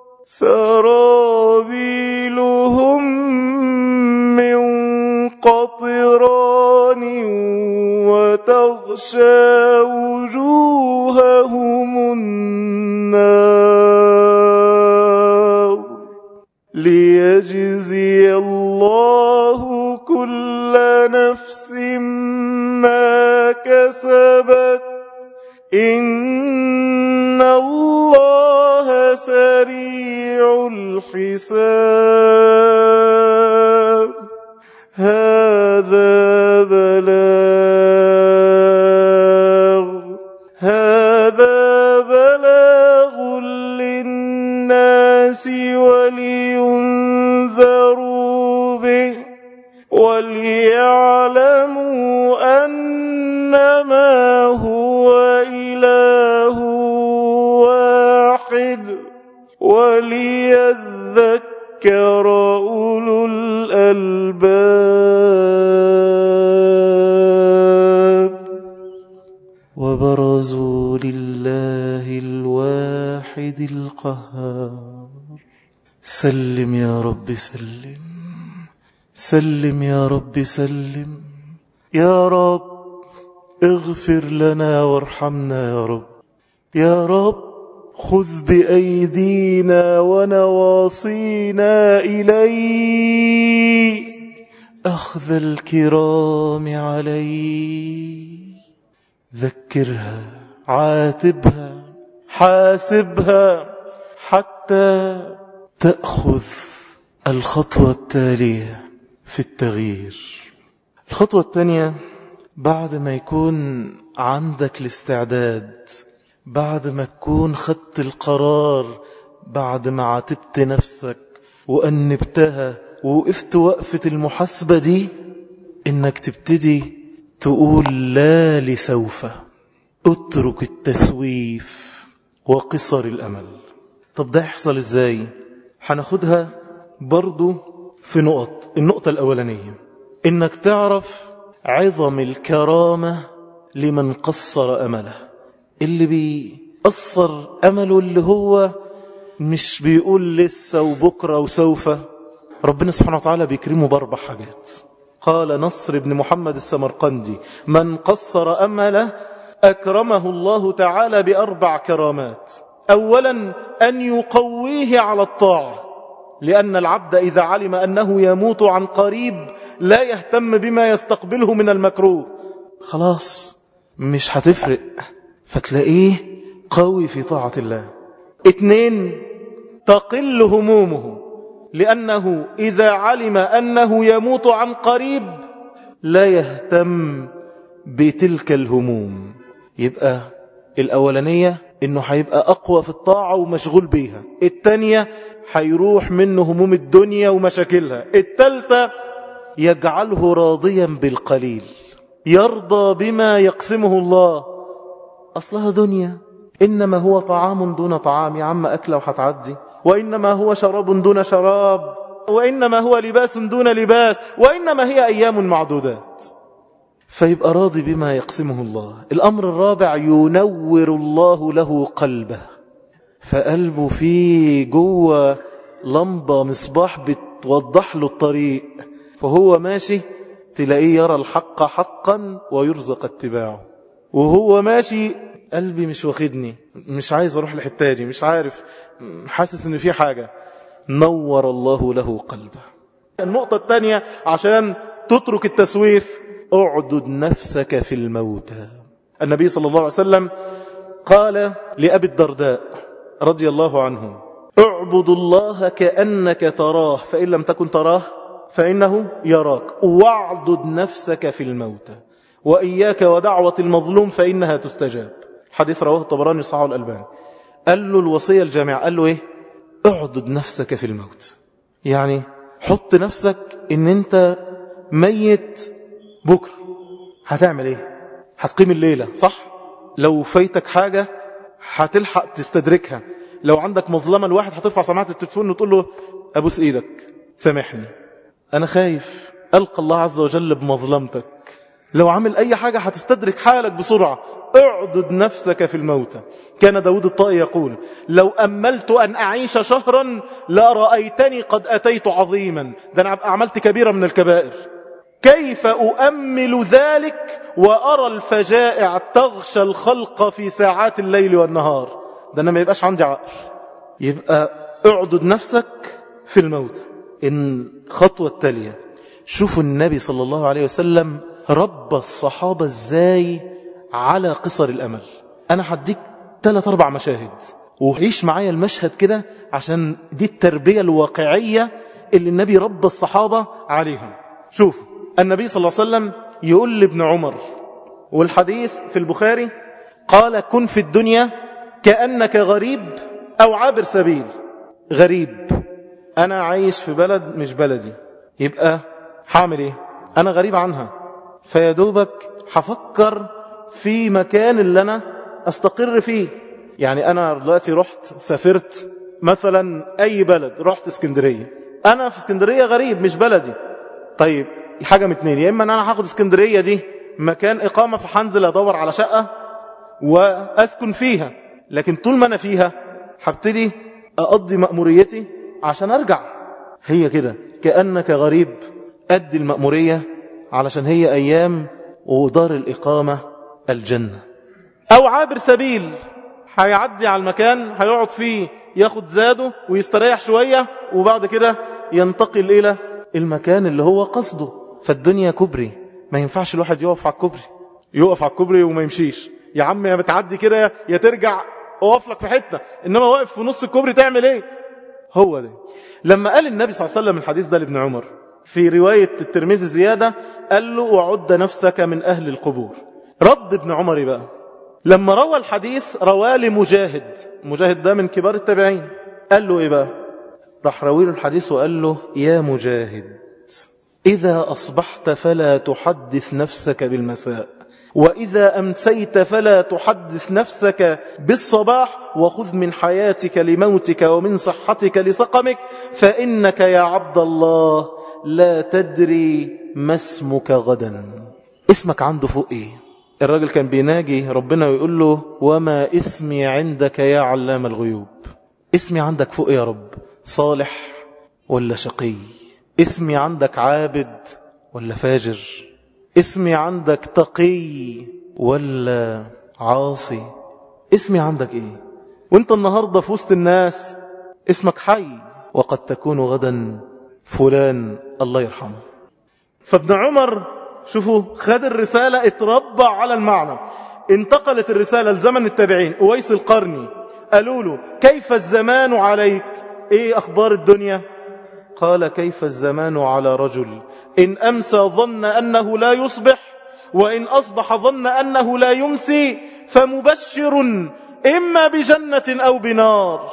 سرابيلهم من قطران وتغشى وجوههم النار ليجزي الله كل نفس ما كسبت إن الله سريع الحساب هذا بلاغ هذا بلاغ للناس ولينذروا به وليعلموا أنما هو إله واحد وليذكر أولو الألباب وبرزوا لله الواحد القهار سلم يا رب سلم سلم يا رب سلم يا رب اغفر لنا وارحمنا يا رب يا رب خذ بأيدينا ونواصينا إليك أخذ الكرام عليك ذكرها عاتبها حاسبها حتى تأخذ الخطوة التالية في التغيير الخطوة الثانية بعد ما يكون عندك الاستعداد بعد ما تكون خدت القرار بعد ما عاتبت نفسك وأنبتها ووقفت وقفة المحاسبة دي إنك تبتدي تقول لا لسوف اترك التسويف وقصر الأمل طب ده يحصل ازاي هناخدها برضو في نقط النقطة الأولانية إنك تعرف عظم الكرامة لمن قصر أمله اللي بيقصر أمله اللي هو مش بيقول لسه وبكرة وسوف ربنا سبحانه وتعالى بيكرمه بأربع حاجات قال نصر بن محمد السمرقندي من قصر أمله أكرمه الله تعالى بأربع كرامات أولا أن يقويه على الطاعة لأن العبد إذا علم أنه يموت عن قريب لا يهتم بما يستقبله من المكروه خلاص مش هتفرق فتلاقيه قوي في طاعة الله اتنين تقل همومه لأنه إذا علم أنه يموت عن قريب لا يهتم بتلك الهموم يبقى الأولانية إنه هيبقى أقوى في الطاعة ومشغول بيها التانية هيروح منه هموم الدنيا ومشاكلها التالتة يجعله راضيا بالقليل يرضى بما يقسمه الله أصلها دنيا إنما هو طعام دون طعام يا عم أكله وهتعدي وإنما هو شراب دون شراب وإنما هو لباس دون لباس وإنما هي أيام معدودات فيبقى راضي بما يقسمه الله الأمر الرابع ينور الله له قلبه فقلبه فيه جوه لمبة مصباح بتوضح له الطريق فهو ماشي تلاقيه يرى الحق حقا ويرزق اتباعه وهو ماشي قلبي مش واخدني مش عايز اروح الحته دي مش عارف حاسس ان في حاجه نور الله له قلبه النقطه الثانيه عشان تترك التسويف اعدد نفسك في الموتى النبي صلى الله عليه وسلم قال لأبي الدرداء رضي الله عنه اعبد الله كأنك تراه فإن لم تكن تراه فإنه يراك واعدد نفسك في الموتى وإياك ودعوة المظلوم فإنها تستجاب حديث رواه الطبراني صحيح الألباني قال له الوصية الجامعة قال له إيه اعدد نفسك في الموت يعني حط نفسك ان انت ميت بكرة هتعمل ايه هتقيم الليلة صح لو فايتك حاجة هتلحق تستدركها لو عندك مظلمة الواحد هترفع سماعة التليفون وتقول له ابوس ايدك سامحني انا خايف القى الله عز وجل بمظلمتك لو عمل اي حاجة هتستدرك حالك بسرعة اعدد نفسك في الموتى كان داود الطائي يقول لو أملت أن أعيش شهرا لا رأيتني قد أتيت عظيما ده أنا عملت كبيرة من الكبائر كيف أؤمل ذلك وأرى الفجائع تغشى الخلق في ساعات الليل والنهار ده أنا ما يبقاش عندي عقل يبقى اعدد نفسك في الموت إن خطوة التالية شوفوا النبي صلى الله عليه وسلم رب الصحابة ازاي على قصر الأمل أنا هديك ثلاث أربع مشاهد وعيش معايا المشهد كده عشان دي التربية الواقعية اللي النبي رب الصحابة عليها شوفوا النبي صلى الله عليه وسلم يقول لابن عمر والحديث في البخاري قال كن في الدنيا كأنك غريب أو عابر سبيل غريب أنا عايش في بلد مش بلدي يبقى حامل إيه أنا غريب عنها فيدوبك حفكر في مكان اللي أنا أستقر فيه يعني أنا دلوقتي رحت سافرت مثلا أي بلد رحت اسكندرية أنا في اسكندرية غريب مش بلدي طيب حاجة من اتنين يا إما أن أنا هاخد اسكندرية دي مكان إقامة فحنزل أدور على شقة وأسكن فيها لكن طول ما أنا فيها هبتدي أقضي مأموريتي عشان أرجع هي كده كأنك غريب أدي المأمورية علشان هي أيام ودار الإقامة الجنة أو عابر سبيل هيعدي على المكان هيقعد فيه ياخد زاده ويستريح شوية وبعد كده ينتقل إلى المكان اللي هو قصده فالدنيا كبري ما ينفعش الواحد يقف على الكبري يقف على الكبري وما يمشيش يا عم يا بتعدي كده يا ترجع اقف لك في حتة انما واقف في نص الكوبري تعمل ايه هو ده لما قال النبي صلى الله عليه وسلم الحديث ده لابن عمر في رواية الترمذي زيادة قال له وعد نفسك من أهل القبور رد ابن عمر بقى لما روى الحديث رواه لمجاهد مجاهد ده من كبار التابعين قال له ايه بقى راح راوي له الحديث وقال له يا مجاهد إذا أصبحت فلا تحدث نفسك بالمساء وإذا أمسيت فلا تحدث نفسك بالصباح وخذ من حياتك لموتك ومن صحتك لسقمك فإنك يا عبد الله لا تدري ما اسمك غدا اسمك عنده فوق ايه الراجل كان بيناجي ربنا ويقول له وما اسمي عندك يا علام الغيوب اسمي عندك فوق يا رب صالح ولا شقي اسمي عندك عابد ولا فاجر اسمي عندك تقي ولا عاصي اسمي عندك ايه وانت النهاردة في وسط الناس اسمك حي وقد تكون غدا فلان الله يرحمه فابن عمر شوفوا خد الرسالة اتربى على المعنى انتقلت الرسالة لزمن التابعين أويس القرني قالوا له كيف الزمان عليك ايه أخبار الدنيا قال كيف الزمان على رجل إن أمسى ظن أنه لا يصبح وإن أصبح ظن أنه لا يمسي فمبشر إما بجنة أو بنار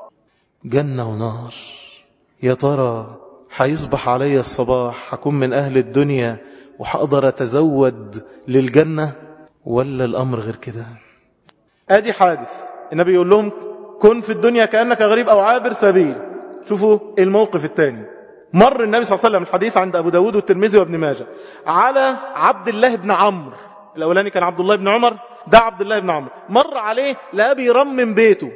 جنة ونار يا ترى حيصبح علي الصباح حكون من أهل الدنيا وحقدر أتزود للجنة ولا الأمر غير كده أدي حادث النبي يقول لهم كن في الدنيا كأنك غريب أو عابر سبيل شوفوا الموقف الثاني مر النبي صلى الله عليه وسلم الحديث عند أبو داود والترمذي وابن ماجه على عبد الله بن عمرو الأولاني كان عبد الله بن عمر ده عبد الله بن عمرو مر عليه لا بيرمم بيته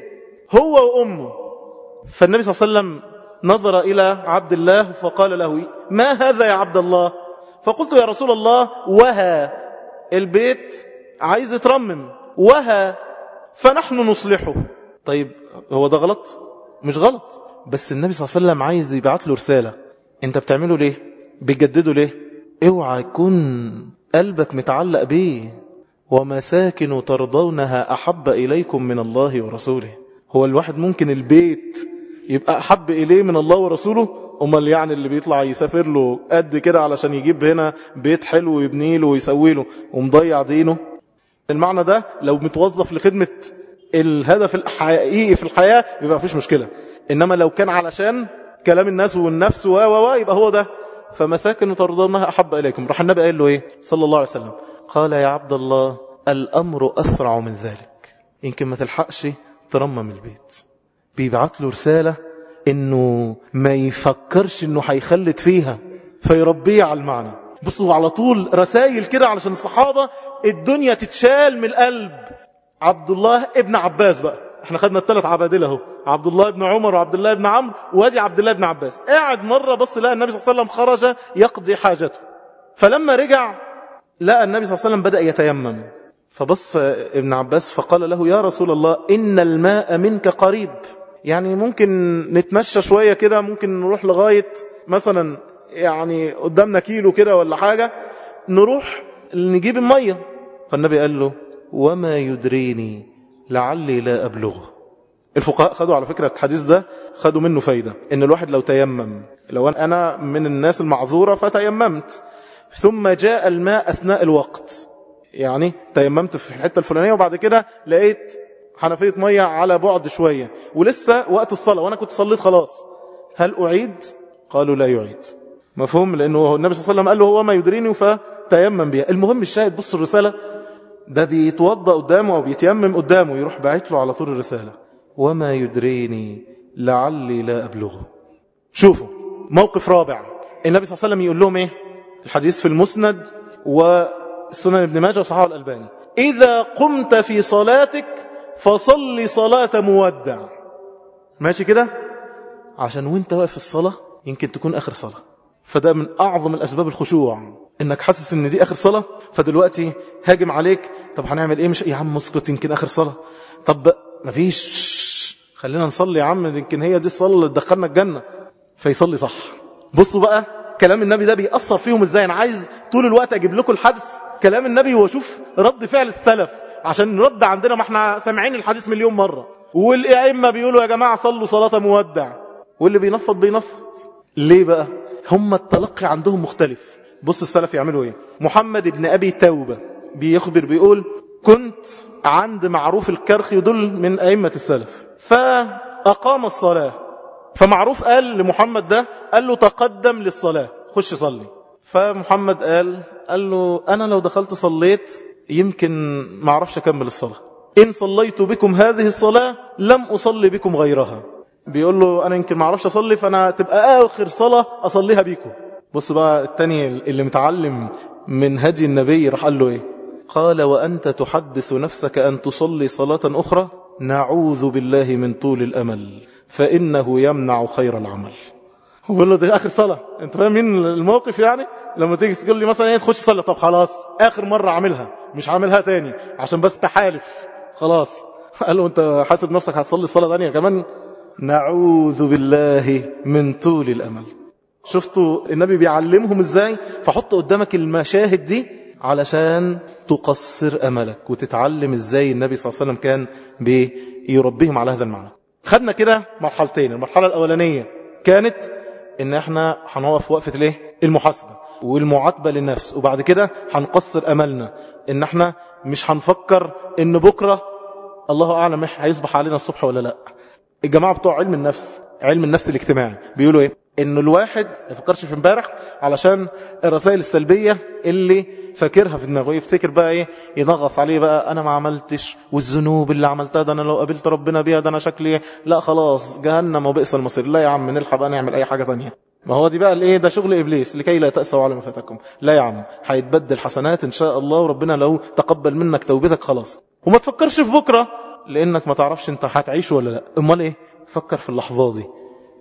هو وأمه فالنبي صلى الله عليه وسلم نظر إلى عبد الله فقال له ما هذا يا عبد الله فقلت يا رسول الله وها البيت عايز يترمم وها فنحن نصلحه طيب هو ده غلط مش غلط بس النبي صلى الله عليه وسلم عايز يبعت له رسالة انت بتعمله ليه بتجدده ليه اوعى يكون قلبك متعلق بيه ومساكن ترضونها أحب إليكم من الله ورسوله هو الواحد ممكن البيت يبقى أحب إليه من الله ورسوله أمال يعني اللي بيطلع يسافر له قد كده علشان يجيب هنا بيت حلو ويبني له ويسوي له ومضيع دينه المعنى ده لو متوظف لخدمة الهدف الحقيقي في الحياة يبقى مفيش مشكلة إنما لو كان علشان كلام الناس والنفس و و يبقى هو ده فمساكن ترضونها أحب إليكم راح النبي قال له إيه صلى الله عليه وسلم قال يا عبد الله الأمر أسرع من ذلك يمكن ما تلحقش ترمم البيت بيبعت له رسالة انه ما يفكرش انه هيخلد فيها فيربيه على المعنى بصوا على طول رسائل كده علشان الصحابة الدنيا تتشال من القلب عبد الله ابن عباس بقى احنا خدنا الثلاث عبادله اهو عبد الله بن عمر وعبد الله بن عمرو وادي عبد الله بن عباس قاعد مرة بص لقى النبي صلى الله عليه وسلم خرج يقضي حاجته فلما رجع لقى النبي صلى الله عليه وسلم بدأ يتيمم فبص ابن عباس فقال له يا رسول الله إن الماء منك قريب يعني ممكن نتمشى شوية كده ممكن نروح لغاية مثلا يعني قدامنا كيلو كده ولا حاجة نروح نجيب المية فالنبي قال له وما يدريني لعلي لا أبلغه الفقهاء خدوا على فكرة الحديث ده خدوا منه فايدة ان الواحد لو تيمم لو أنا من الناس المعذورة فتيممت ثم جاء الماء أثناء الوقت يعني تيممت في الحتة الفلانية وبعد كده لقيت حنفية مية على بعد شوية ولسه وقت الصلاة وأنا كنت صليت خلاص هل أعيد؟ قالوا لا يعيد مفهوم لأنه النبي صلى الله عليه وسلم قال له هو ما يدريني فتيمم بها المهم الشاهد بص الرسالة ده بيتوضى قدامه أو بيتيمم قدامه يروح باعت له على طول الرسالة وما يدريني لعلي لا أبلغه شوفوا موقف رابع النبي صلى الله عليه وسلم يقول لهم ايه الحديث في المسند والسنن ابن ماجه وصحابه الألباني إذا قمت في صلاتك فصل صلاة مودع ماشي كده عشان وانت واقف في الصلاة يمكن تكون آخر صلاة فده من أعظم الأسباب الخشوع إنك حاسس إن دي آخر صلاة فدلوقتي هاجم عليك طب هنعمل إيه مش يا عم اسكت يمكن آخر صلاة طب مفيش خلينا نصلي يا عم يمكن هي دي الصلاة اللي تدخلنا الجنة فيصلي صح بصوا بقى كلام النبي ده بيأثر فيهم ازاي انا عايز طول الوقت اجيب لكم الحدث كلام النبي واشوف رد فعل السلف عشان نرد عندنا ما احنا سامعين الحديث مليون مرة والائمه بيقولوا يا جماعة صلوا صلاة مودع واللي بينفض بينفض ليه بقى هم التلقي عندهم مختلف بص السلف يعملوا ايه محمد ابن ابي توبة بيخبر بيقول كنت عند معروف الكرخ يدل من ائمة السلف فاقام الصلاة فمعروف قال لمحمد ده قال له تقدم للصلاة خش صلي فمحمد قال قال له أنا لو دخلت صليت يمكن ما اعرفش أكمل الصلاة إن صليت بكم هذه الصلاة لم أصلي بكم غيرها بيقول له أنا يمكن ما اعرفش أصلي فأنا تبقى آخر صلاة أصليها بيكم بص بقى التاني اللي متعلم من هدي النبي راح قال له إيه قال وأنت تحدث نفسك أن تصلي صلاة أخرى نعوذ بالله من طول الأمل فإنه يمنع خير العمل هو بيقول له دي آخر صلاة انت فاهم مين الموقف يعني لما تيجي تقول لي مثلا ايه تخش صلاة طب خلاص آخر مرة عاملها مش عاملها تاني عشان بس تحالف خلاص قال له انت حاسب نفسك هتصلي الصلاة تانية كمان نعوذ بالله من طول الأمل شفتوا النبي بيعلمهم ازاي فحط قدامك المشاهد دي علشان تقصر أملك وتتعلم ازاي النبي صلى الله عليه وسلم كان بيربيهم على هذا المعنى خدنا كده مرحلتين المرحلة الأولانية كانت ان احنا هنقف وقفة الايه المحاسبة والمعاتبة للنفس وبعد كده هنقصر املنا ان احنا مش هنفكر ان بكرة الله اعلم هيصبح علينا الصبح ولا لا الجماعة بتوع علم النفس علم النفس الاجتماعي بيقولوا ايه انه الواحد ما يفكرش في امبارح علشان الرسائل السلبية اللي فاكرها في دماغه يفتكر بقى ايه ينغص عليه بقى انا ما عملتش والذنوب اللي عملتها ده انا لو قابلت ربنا بيها ده انا شكلي لا خلاص جهنم وبئس المصير لا يا عم نلحق بقى نعمل اي حاجة تانية ما هو دي بقى الايه ده شغل ابليس لكي لا تأسوا على ما فاتكم لا يا عم هيتبدل حسنات ان شاء الله وربنا لو تقبل منك توبتك خلاص وما تفكرش في بكرة لانك ما تعرفش انت هتعيش ولا لا امال ايه فكر في اللحظة دي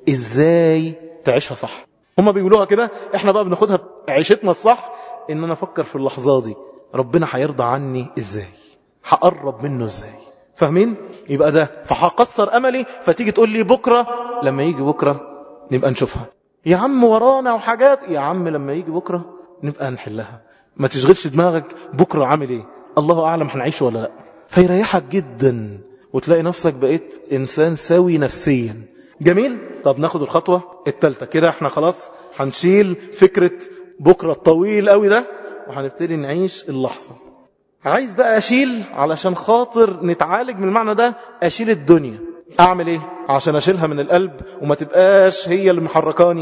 ازاي تعيشها صح هما بيقولوها كده احنا بقى بناخدها عيشتنا الصح ان انا افكر في اللحظة دي ربنا هيرضى عني ازاي هقرب منه ازاي فاهمين يبقى ده فهقصر املي فتيجي تقول لي بكرة لما يجي بكرة نبقى نشوفها يا عم ورانا وحاجات يا عم لما يجي بكرة نبقى نحلها ما تشغلش دماغك بكرة عامل ايه الله اعلم هنعيش ولا لا فيريحك جدا وتلاقي نفسك بقيت انسان سوي نفسيا جميل طب ناخد الخطوة التالتة كده احنا خلاص هنشيل فكرة بكرة الطويل قوي ده وهنبتدي نعيش اللحظة عايز بقى اشيل علشان خاطر نتعالج من المعنى ده اشيل الدنيا اعمل ايه عشان اشيلها من القلب وما تبقاش هي اللي محركاني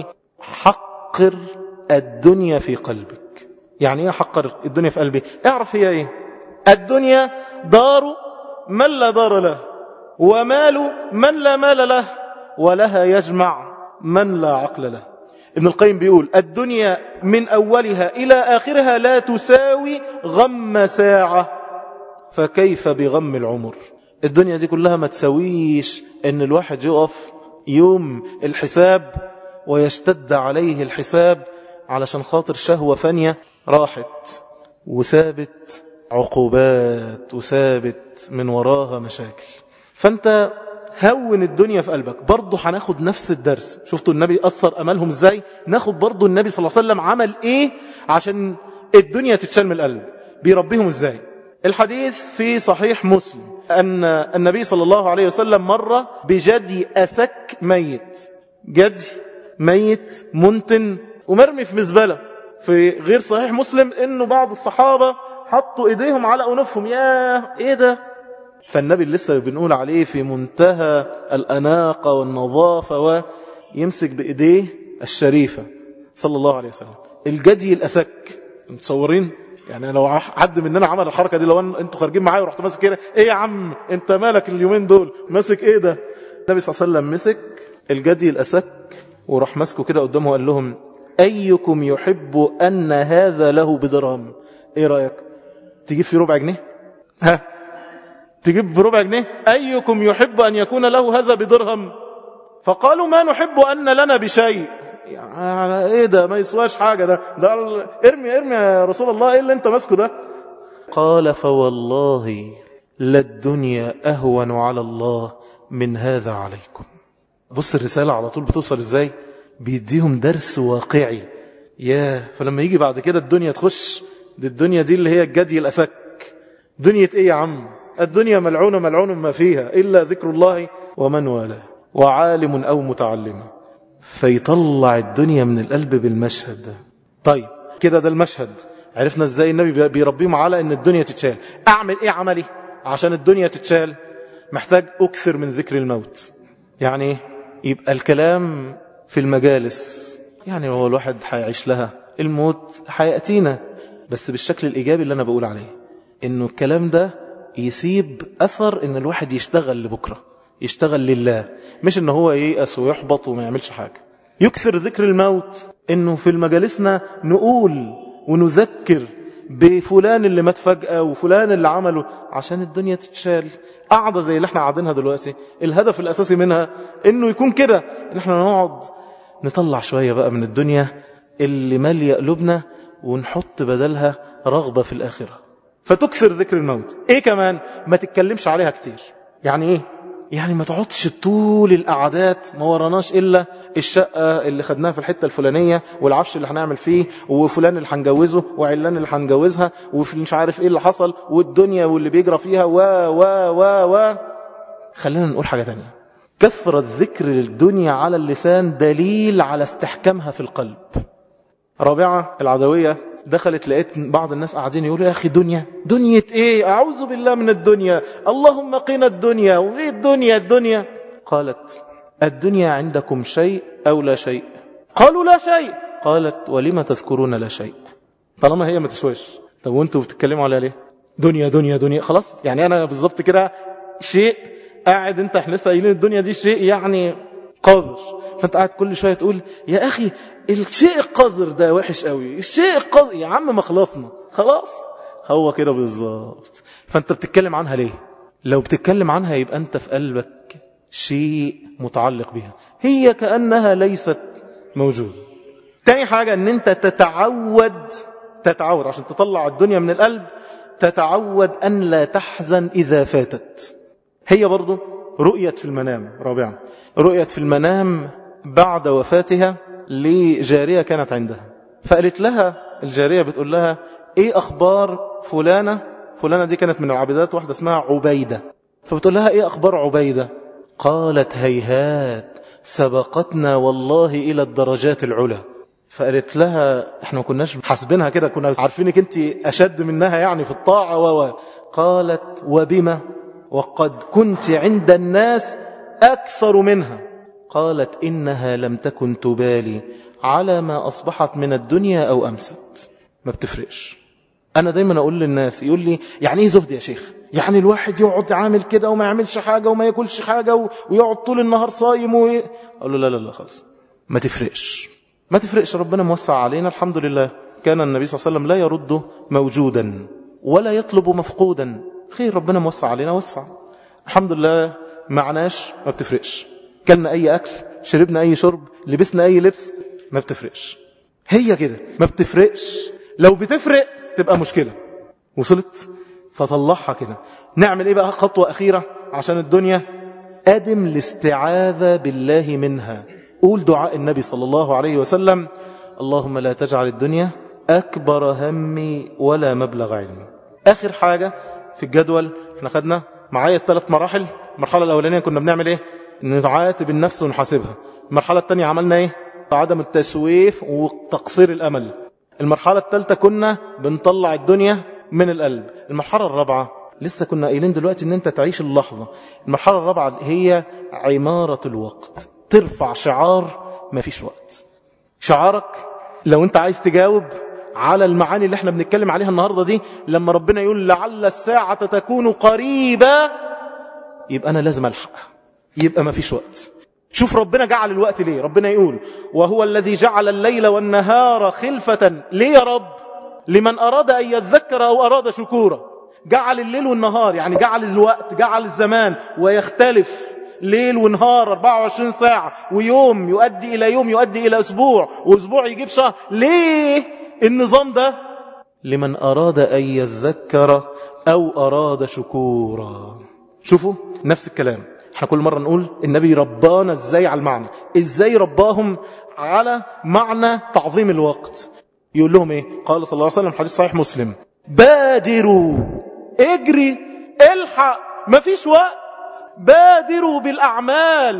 حقر الدنيا في قلبك يعني ايه حقر الدنيا في قلبي اعرف هي ايه الدنيا دار من لا دار له ومال من لا مال له ولها يجمع من لا عقل له ابن القيم بيقول الدنيا من أولها إلى آخرها لا تساوي غم ساعة فكيف بغم العمر الدنيا دي كلها ما تساويش ان الواحد يقف يوم الحساب ويشتد عليه الحساب علشان خاطر شهوة فانية راحت وسابت عقوبات وسابت من وراها مشاكل فانت هون الدنيا في قلبك برضه هناخد نفس الدرس شفتوا النبي أثر أملهم ازاي ناخد برضه النبي صلى الله عليه وسلم عمل ايه عشان الدنيا تتشال من القلب بيربيهم ازاي الحديث في صحيح مسلم أن النبي صلى الله عليه وسلم مر بجدي أسك ميت جدي ميت منتن ومرمي في مزبلة في غير صحيح مسلم انه بعض الصحابة حطوا ايديهم على انوفهم يا ايه ده فالنبي لسه بنقول عليه في منتهى الأناقة والنظافة ويمسك بإيديه الشريفة صلى الله عليه وسلم الجدي الأسك متصورين يعني لو حد مننا عمل الحركة دي لو انتوا خارجين معايا ورحت ماسك كده ايه يا عم انت مالك اليومين دول ماسك ايه ده النبي صلى الله عليه وسلم مسك الجدي الأسك وراح ماسكه كده قدامه وقال لهم أيكم يحب أن هذا له بدرهم ايه رأيك تجيب في ربع جنيه ها تجيب بربع جنيه أيكم يحب أن يكون له هذا بدرهم فقالوا ما نحب أن لنا بشيء يعني ايه ده ما يسواش حاجة ده ده ارمي ارمي يا رسول الله ايه اللي انت ماسكه ده قال فوالله للدنيا أهون على الله من هذا عليكم بص الرسالة على طول بتوصل ازاي بيديهم درس واقعي يا فلما يجي بعد كده الدنيا تخش دي الدنيا دي اللي هي الجدي الأسك دنيا ايه يا عم الدنيا ملعونة ملعون ما فيها إلا ذكر الله ومن والاه وعالم أو متعلم فيطلع الدنيا من القلب بالمشهد ده طيب كده ده المشهد عرفنا ازاي النبي بيربيهم على ان الدنيا تتشال اعمل ايه عملي عشان الدنيا تتشال محتاج اكثر من ذكر الموت يعني يبقى الكلام في المجالس يعني هو الواحد هيعيش لها الموت هيأتينا بس بالشكل الإيجابي اللي أنا بقول عليه إنه الكلام ده يسيب أثر إن الواحد يشتغل لبكرة يشتغل لله مش إن هو ييأس ويحبط وما يعملش حاجة يكثر ذكر الموت إنه في المجالسنا نقول ونذكر بفلان اللي مات فجأة وفلان اللي عمله عشان الدنيا تتشال قاعدة زي اللي احنا قاعدينها دلوقتي الهدف الأساسي منها إنه يكون كده إن احنا نقعد نطلع شوية بقى من الدنيا اللي مالية قلوبنا ونحط بدلها رغبة في الآخرة فتكثر ذكر الموت ايه كمان ما تتكلمش عليها كتير يعني ايه يعني ما تقعدش طول القعدات ما وراناش إلا الشقة اللي خدناها في الحتة الفلانية والعفش اللي هنعمل فيه وفلان اللي هنجوزه وعلان اللي هنجوزها ومش عارف ايه اللي حصل والدنيا واللي بيجرى فيها و و و و خلينا نقول حاجة تانية كثرة ذكر الدنيا على اللسان دليل على استحكامها في القلب رابعة العدوية دخلت لقيت بعض الناس قاعدين يقولوا يا أخي دنيا دنيا إيه أعوذ بالله من الدنيا اللهم قنا الدنيا وفي الدنيا الدنيا قالت الدنيا عندكم شيء أو لا شيء قالوا لا شيء قالت ولم تذكرون لا شيء طالما هي ما تسواش طب وانتوا بتتكلموا على ليه دنيا دنيا دنيا خلاص يعني انا بالظبط كده شيء قاعد انت احنا لسه قايلين الدنيا دي شيء يعني قذر فانت قاعد كل شويه تقول يا اخي الشيء القذر ده وحش قوي الشيء القذر يا عم ما خلصنا خلاص هو كده بالظبط فانت بتتكلم عنها ليه لو بتتكلم عنها يبقى انت في قلبك شيء متعلق بها هي كأنها ليست موجودة تاني حاجة ان انت تتعود تتعود عشان تطلع الدنيا من القلب تتعود أن لا تحزن إذا فاتت هي برضو رؤية في المنام رابعا رؤية في المنام بعد وفاتها لجارية كانت عندها فقالت لها الجارية بتقول لها ايه اخبار فلانة فلانة دي كانت من العبدات واحدة اسمها عبيدة فبتقول لها ايه اخبار عبيدة قالت هيهات سبقتنا والله الى الدرجات العلى فقالت لها احنا ما كناش حاسبينها كده كنا عارفينك انت اشد منها يعني في الطاعة و قالت وبما وقد كنت عند الناس اكثر منها قالت انها لم تكن تبالي على ما اصبحت من الدنيا او امست ما بتفرقش انا دايما اقول للناس يقول لي يعني ايه زهد يا شيخ يعني الواحد يقعد عامل كده وما يعملش حاجة وما ياكلش حاجة ويقعد طول النهار صايم وي... اقول له لا لا لا خالص ما تفرقش ما تفرقش ربنا موسع علينا الحمد لله كان النبي صلى الله عليه وسلم لا يرد موجودا ولا يطلب مفقودا خير ربنا موسع علينا وسع الحمد لله معناش ما بتفرقش كلنا أي أكل شربنا أي شرب لبسنا أي لبس ما بتفرقش هي كده ما بتفرقش لو بتفرق تبقى مشكلة وصلت فطلعها كده نعمل ايه بقى خطوة أخيرة عشان الدنيا أدم الاستعاذة بالله منها قول دعاء النبي صلى الله عليه وسلم اللهم لا تجعل الدنيا أكبر همي ولا مبلغ علمي آخر حاجة في الجدول احنا خدنا معايا الثلاث مراحل المرحلة الأولانية كنا بنعمل ايه نعاتب النفس ونحاسبها المرحلة الثانية عملنا ايه عدم التسويف وتقصير الأمل المرحلة الثالثة كنا بنطلع الدنيا من القلب المرحلة الرابعة لسه كنا قايلين دلوقتي ان انت تعيش اللحظة المرحلة الرابعة هي عمارة الوقت ترفع شعار ما فيش وقت شعارك لو انت عايز تجاوب على المعاني اللي احنا بنتكلم عليها النهاردة دي لما ربنا يقول لعل الساعة تكون قريبة يبقى انا لازم الحق يبقى ما فيش وقت شوف ربنا جعل الوقت ليه ربنا يقول وهو الذي جعل الليل والنهار خلفة ليه يا رب لمن أراد أن يذكر أو أراد شكورا جعل الليل والنهار يعني جعل الوقت جعل الزمان ويختلف ليل ونهار 24 ساعة ويوم يؤدي إلى يوم يؤدي إلى أسبوع وأسبوع يجيب شهر ليه النظام ده لمن أراد أن يذكر أو أراد شكورا شوفوا نفس الكلام احنا كل مرة نقول النبي ربانا ازاي على المعنى ازاي رباهم على معنى تعظيم الوقت يقول لهم ايه قال صلى الله عليه وسلم حديث صحيح مسلم بادروا اجري الحق مفيش وقت بادروا بالأعمال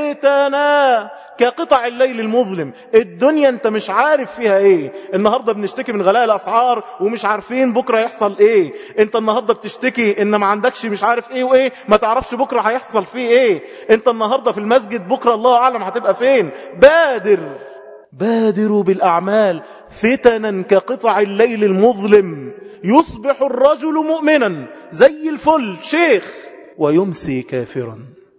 فتنا كقطع الليل المظلم الدنيا انت مش عارف فيها ايه النهاردة بنشتكي من غلاء الأسعار ومش عارفين بكرة يحصل ايه انت النهاردة بتشتكي ان ما عندكش مش عارف ايه وايه ما تعرفش بكرة هيحصل فيه ايه انت النهاردة في المسجد بكرة الله أعلم هتبقى فين بادر بادروا بالأعمال فتنا كقطع الليل المظلم يصبح الرجل مؤمنا زي الفل شيخ ويمسي كافرا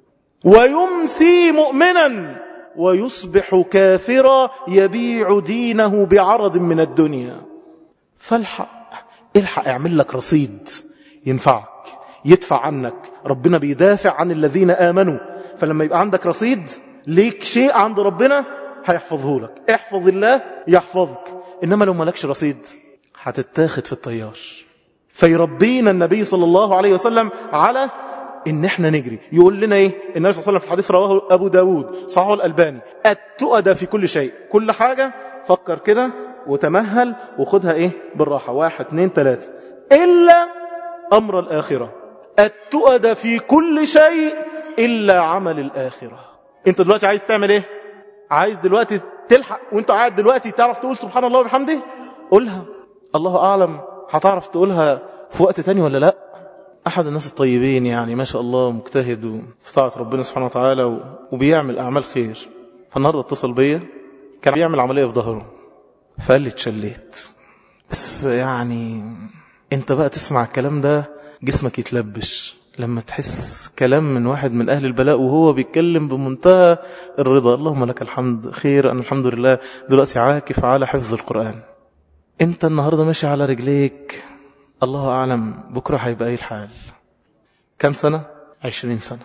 ويمسي مؤمنا ويصبح كافرا يبيع دينه بعرض من الدنيا فالحق الحق اعمل لك رصيد ينفعك يدفع عنك ربنا بيدافع عن الذين آمنوا فلما يبقى عندك رصيد ليك شيء عند ربنا هيحفظه لك احفظ الله يحفظك إنما لو مالكش رصيد هتتاخد في الطيار فيربينا النبي صلى الله عليه وسلم على ان احنا نجري يقول لنا ايه النبي صلى الله عليه وسلم في الحديث رواه ابو داود صحيح الالباني التؤدى في كل شيء كل حاجة فكر كده وتمهل وخدها ايه بالراحة واحد اثنين ثلاثة الا امر الاخرة التؤدى في كل شيء الا عمل الاخرة انت دلوقتي عايز تعمل ايه عايز دلوقتي تلحق وانت قاعد دلوقتي تعرف تقول سبحان الله وبحمده قولها الله اعلم هتعرف تقولها في وقت تاني ولا لا أحد الناس الطيبين يعني ما شاء الله مجتهد في طاعة ربنا سبحانه وتعالى وبيعمل أعمال خير فالنهاردة اتصل بيا كان بيعمل عملية في ظهره فقال لي اتشليت بس يعني انت بقى تسمع الكلام ده جسمك يتلبش لما تحس كلام من واحد من أهل البلاء وهو بيتكلم بمنتهى الرضا اللهم لك الحمد خير أنا الحمد لله دلوقتي عاكف على حفظ القرآن انت النهاردة ماشي على رجليك الله أعلم بكرة هيبقى ايه الحال كم سنة؟ عشرين سنة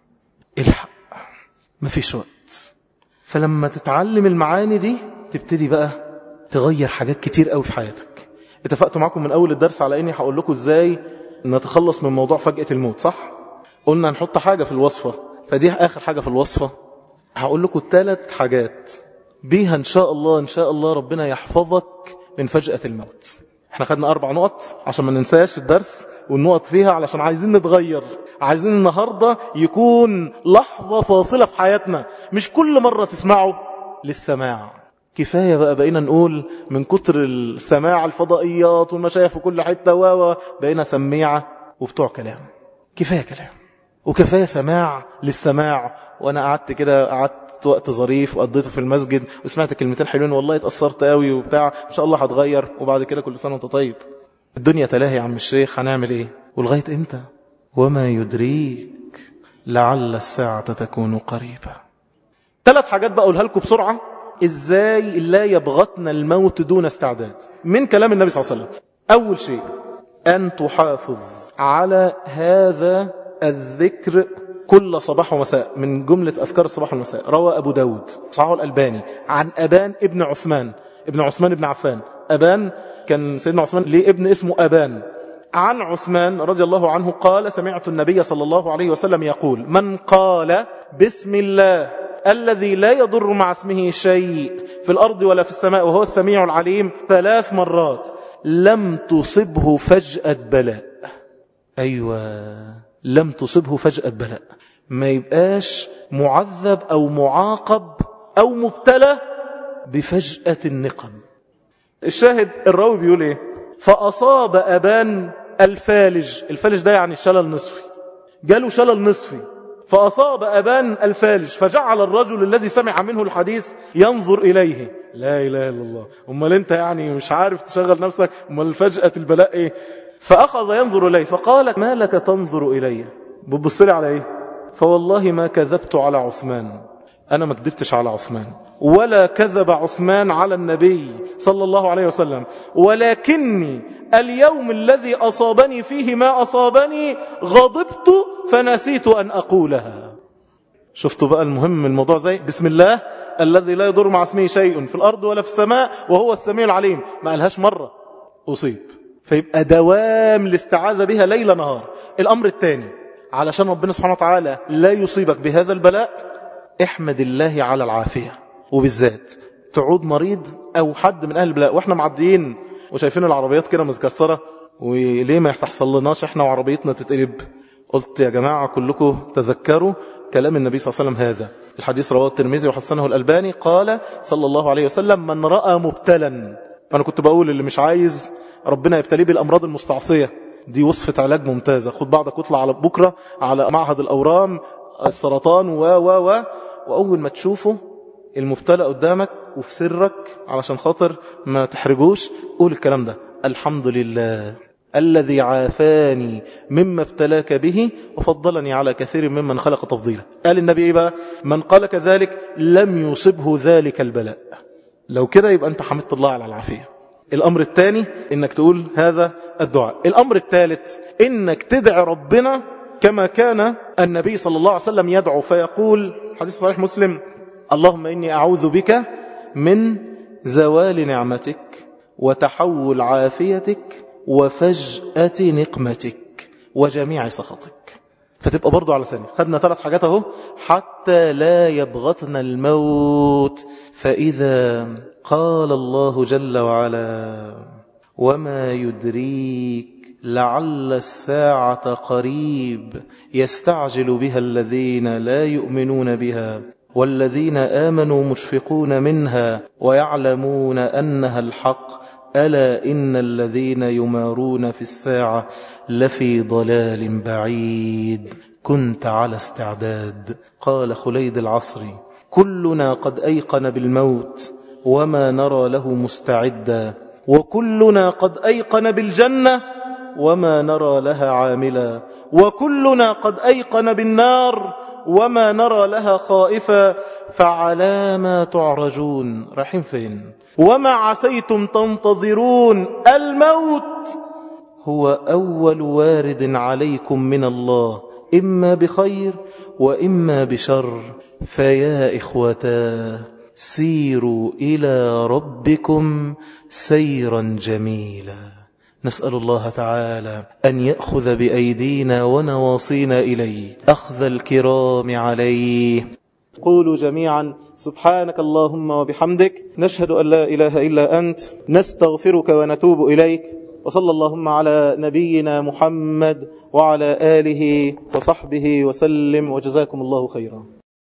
الحق مفيش وقت فلما تتعلم المعاني دي تبتدي بقى تغير حاجات كتير قوي في حياتك اتفقت معكم من أول الدرس على إني هقول لكم إزاي نتخلص من موضوع فجأة الموت صح؟ قلنا نحط حاجة في الوصفة فدي آخر حاجة في الوصفة هقول لكم ثلاث حاجات بيها إن شاء الله إن شاء الله ربنا يحفظك من فجأة الموت احنا خدنا أربع نقط عشان ما ننساش الدرس والنقط فيها علشان عايزين نتغير عايزين النهاردة يكون لحظة فاصلة في حياتنا مش كل مرة تسمعه للسماع كفاية بقى بقينا نقول من كتر السماع الفضائيات والمشايخ في كل حتة و بقينا سميعة وبتوع كلام كفاية كلام وكفاية سماع للسماع وانا قعدت كده قعدت وقت ظريف وقضيته في المسجد وسمعت كلمتين حلوين والله اتأثرت قوي وبتاع ان شاء الله هتغير وبعد كده كل سنة وانت طيب الدنيا تلاهي يا عم الشيخ هنعمل ايه ولغاية امتى وما يدريك لعل الساعة تكون قريبة ثلاث حاجات بقى اقولها لكم بسرعة ازاي لا يبغتنا الموت دون استعداد من كلام النبي صلى الله عليه وسلم اول شيء ان تحافظ على هذا الذكر كل صباح ومساء من جملة أذكار الصباح والمساء روى أبو داود صحيح الألباني عن أبان ابن عثمان ابن عثمان ابن عفان أبان كان سيدنا عثمان ليه ابن اسمه أبان عن عثمان رضي الله عنه قال سمعت النبي صلى الله عليه وسلم يقول من قال بسم الله الذي لا يضر مع اسمه شيء في الأرض ولا في السماء وهو السميع العليم ثلاث مرات لم تصبه فجأة بلاء أيوة لم تصبه فجأة بلاء ما يبقاش معذب أو معاقب أو مبتلى بفجأة النقم الشاهد الراوي بيقول ايه فأصاب أبان الفالج الفالج ده يعني الشلل نصفي جاله شلل نصفي فأصاب أبان الفالج فجعل الرجل الذي سمع منه الحديث ينظر إليه لا إله إلا الله أمال أنت يعني مش عارف تشغل نفسك أمال فجأة البلاء إيه فأخذ ينظر إليه فقال ما لك تنظر إلي بتبص لي على إيه فوالله ما كذبت على عثمان أنا ما كذبتش على عثمان ولا كذب عثمان على النبي صلى الله عليه وسلم ولكني اليوم الذي أصابني فيه ما أصابني غضبت فنسيت أن أقولها شفتوا بقى المهم من الموضوع زي بسم الله الذي لا يضر مع اسمه شيء في الأرض ولا في السماء وهو السميع العليم ما قالهاش مرة أصيب فيبقى دوام الاستعاذة بها ليل نهار الأمر الثاني علشان ربنا سبحانه وتعالى لا يصيبك بهذا البلاء احمد الله على العافية وبالذات تعود مريض أو حد من أهل البلاء وإحنا معديين وشايفين العربيات كده متكسرة وليه ما يحتحصل لناش إحنا وعربيتنا تتقلب قلت يا جماعة كلكم تذكروا كلام النبي صلى الله عليه وسلم هذا الحديث رواه الترمذي وحسنه الألباني قال صلى الله عليه وسلم من رأى مبتلا أنا كنت بقول اللي مش عايز ربنا يبتليه بالأمراض المستعصية دي وصفة علاج ممتازة خد بعضك واطلع على بكرة على معهد الأورام السرطان و و و وأول ما تشوفه المبتلى قدامك وفي سرك علشان خاطر ما تحرجوش قول الكلام ده الحمد لله الذي عافاني مما ابتلاك به وفضلني على كثير ممن خلق تفضيلا قال النبي إيه بقى من قال كذلك لم يصبه ذلك البلاء لو كده يبقى أنت حمدت الله على العافية الأمر الثاني إنك تقول هذا الدعاء الأمر الثالث إنك تدعي ربنا كما كان النبي صلى الله عليه وسلم يدعو فيقول حديث صحيح مسلم اللهم إني أعوذ بك من زوال نعمتك وتحول عافيتك وفجأة نقمتك وجميع سخطك فتبقى برضو على ثاني خدنا ثلاث حاجات اهو حتى لا يبغتنا الموت فإذا قال الله جل وعلا وما يدريك لعل الساعة قريب يستعجل بها الذين لا يؤمنون بها والذين آمنوا مشفقون منها ويعلمون أنها الحق ألا إن الذين يمارون في الساعة لفي ضلال بعيد كنت على استعداد قال خليد العصري كلنا قد أيقن بالموت وما نرى له مستعدا وكلنا قد أيقن بالجنة وما نرى لها عاملا وكلنا قد أيقن بالنار وما نرى لها خائفا فعلى ما تعرجون رحيم فين وما عسيتم تنتظرون الموت هو أول وارد عليكم من الله إما بخير وإما بشر فيا إخوتاه سيروا إلى ربكم سيرا جميلا نسأل الله تعالى أن يأخذ بأيدينا ونواصينا إليه أخذ الكرام عليه قولوا جميعا سبحانك اللهم وبحمدك نشهد أن لا إله إلا أنت نستغفرك ونتوب إليك وصلى اللهم على نبينا محمد وعلى آله وصحبه وسلم وجزاكم الله خيرا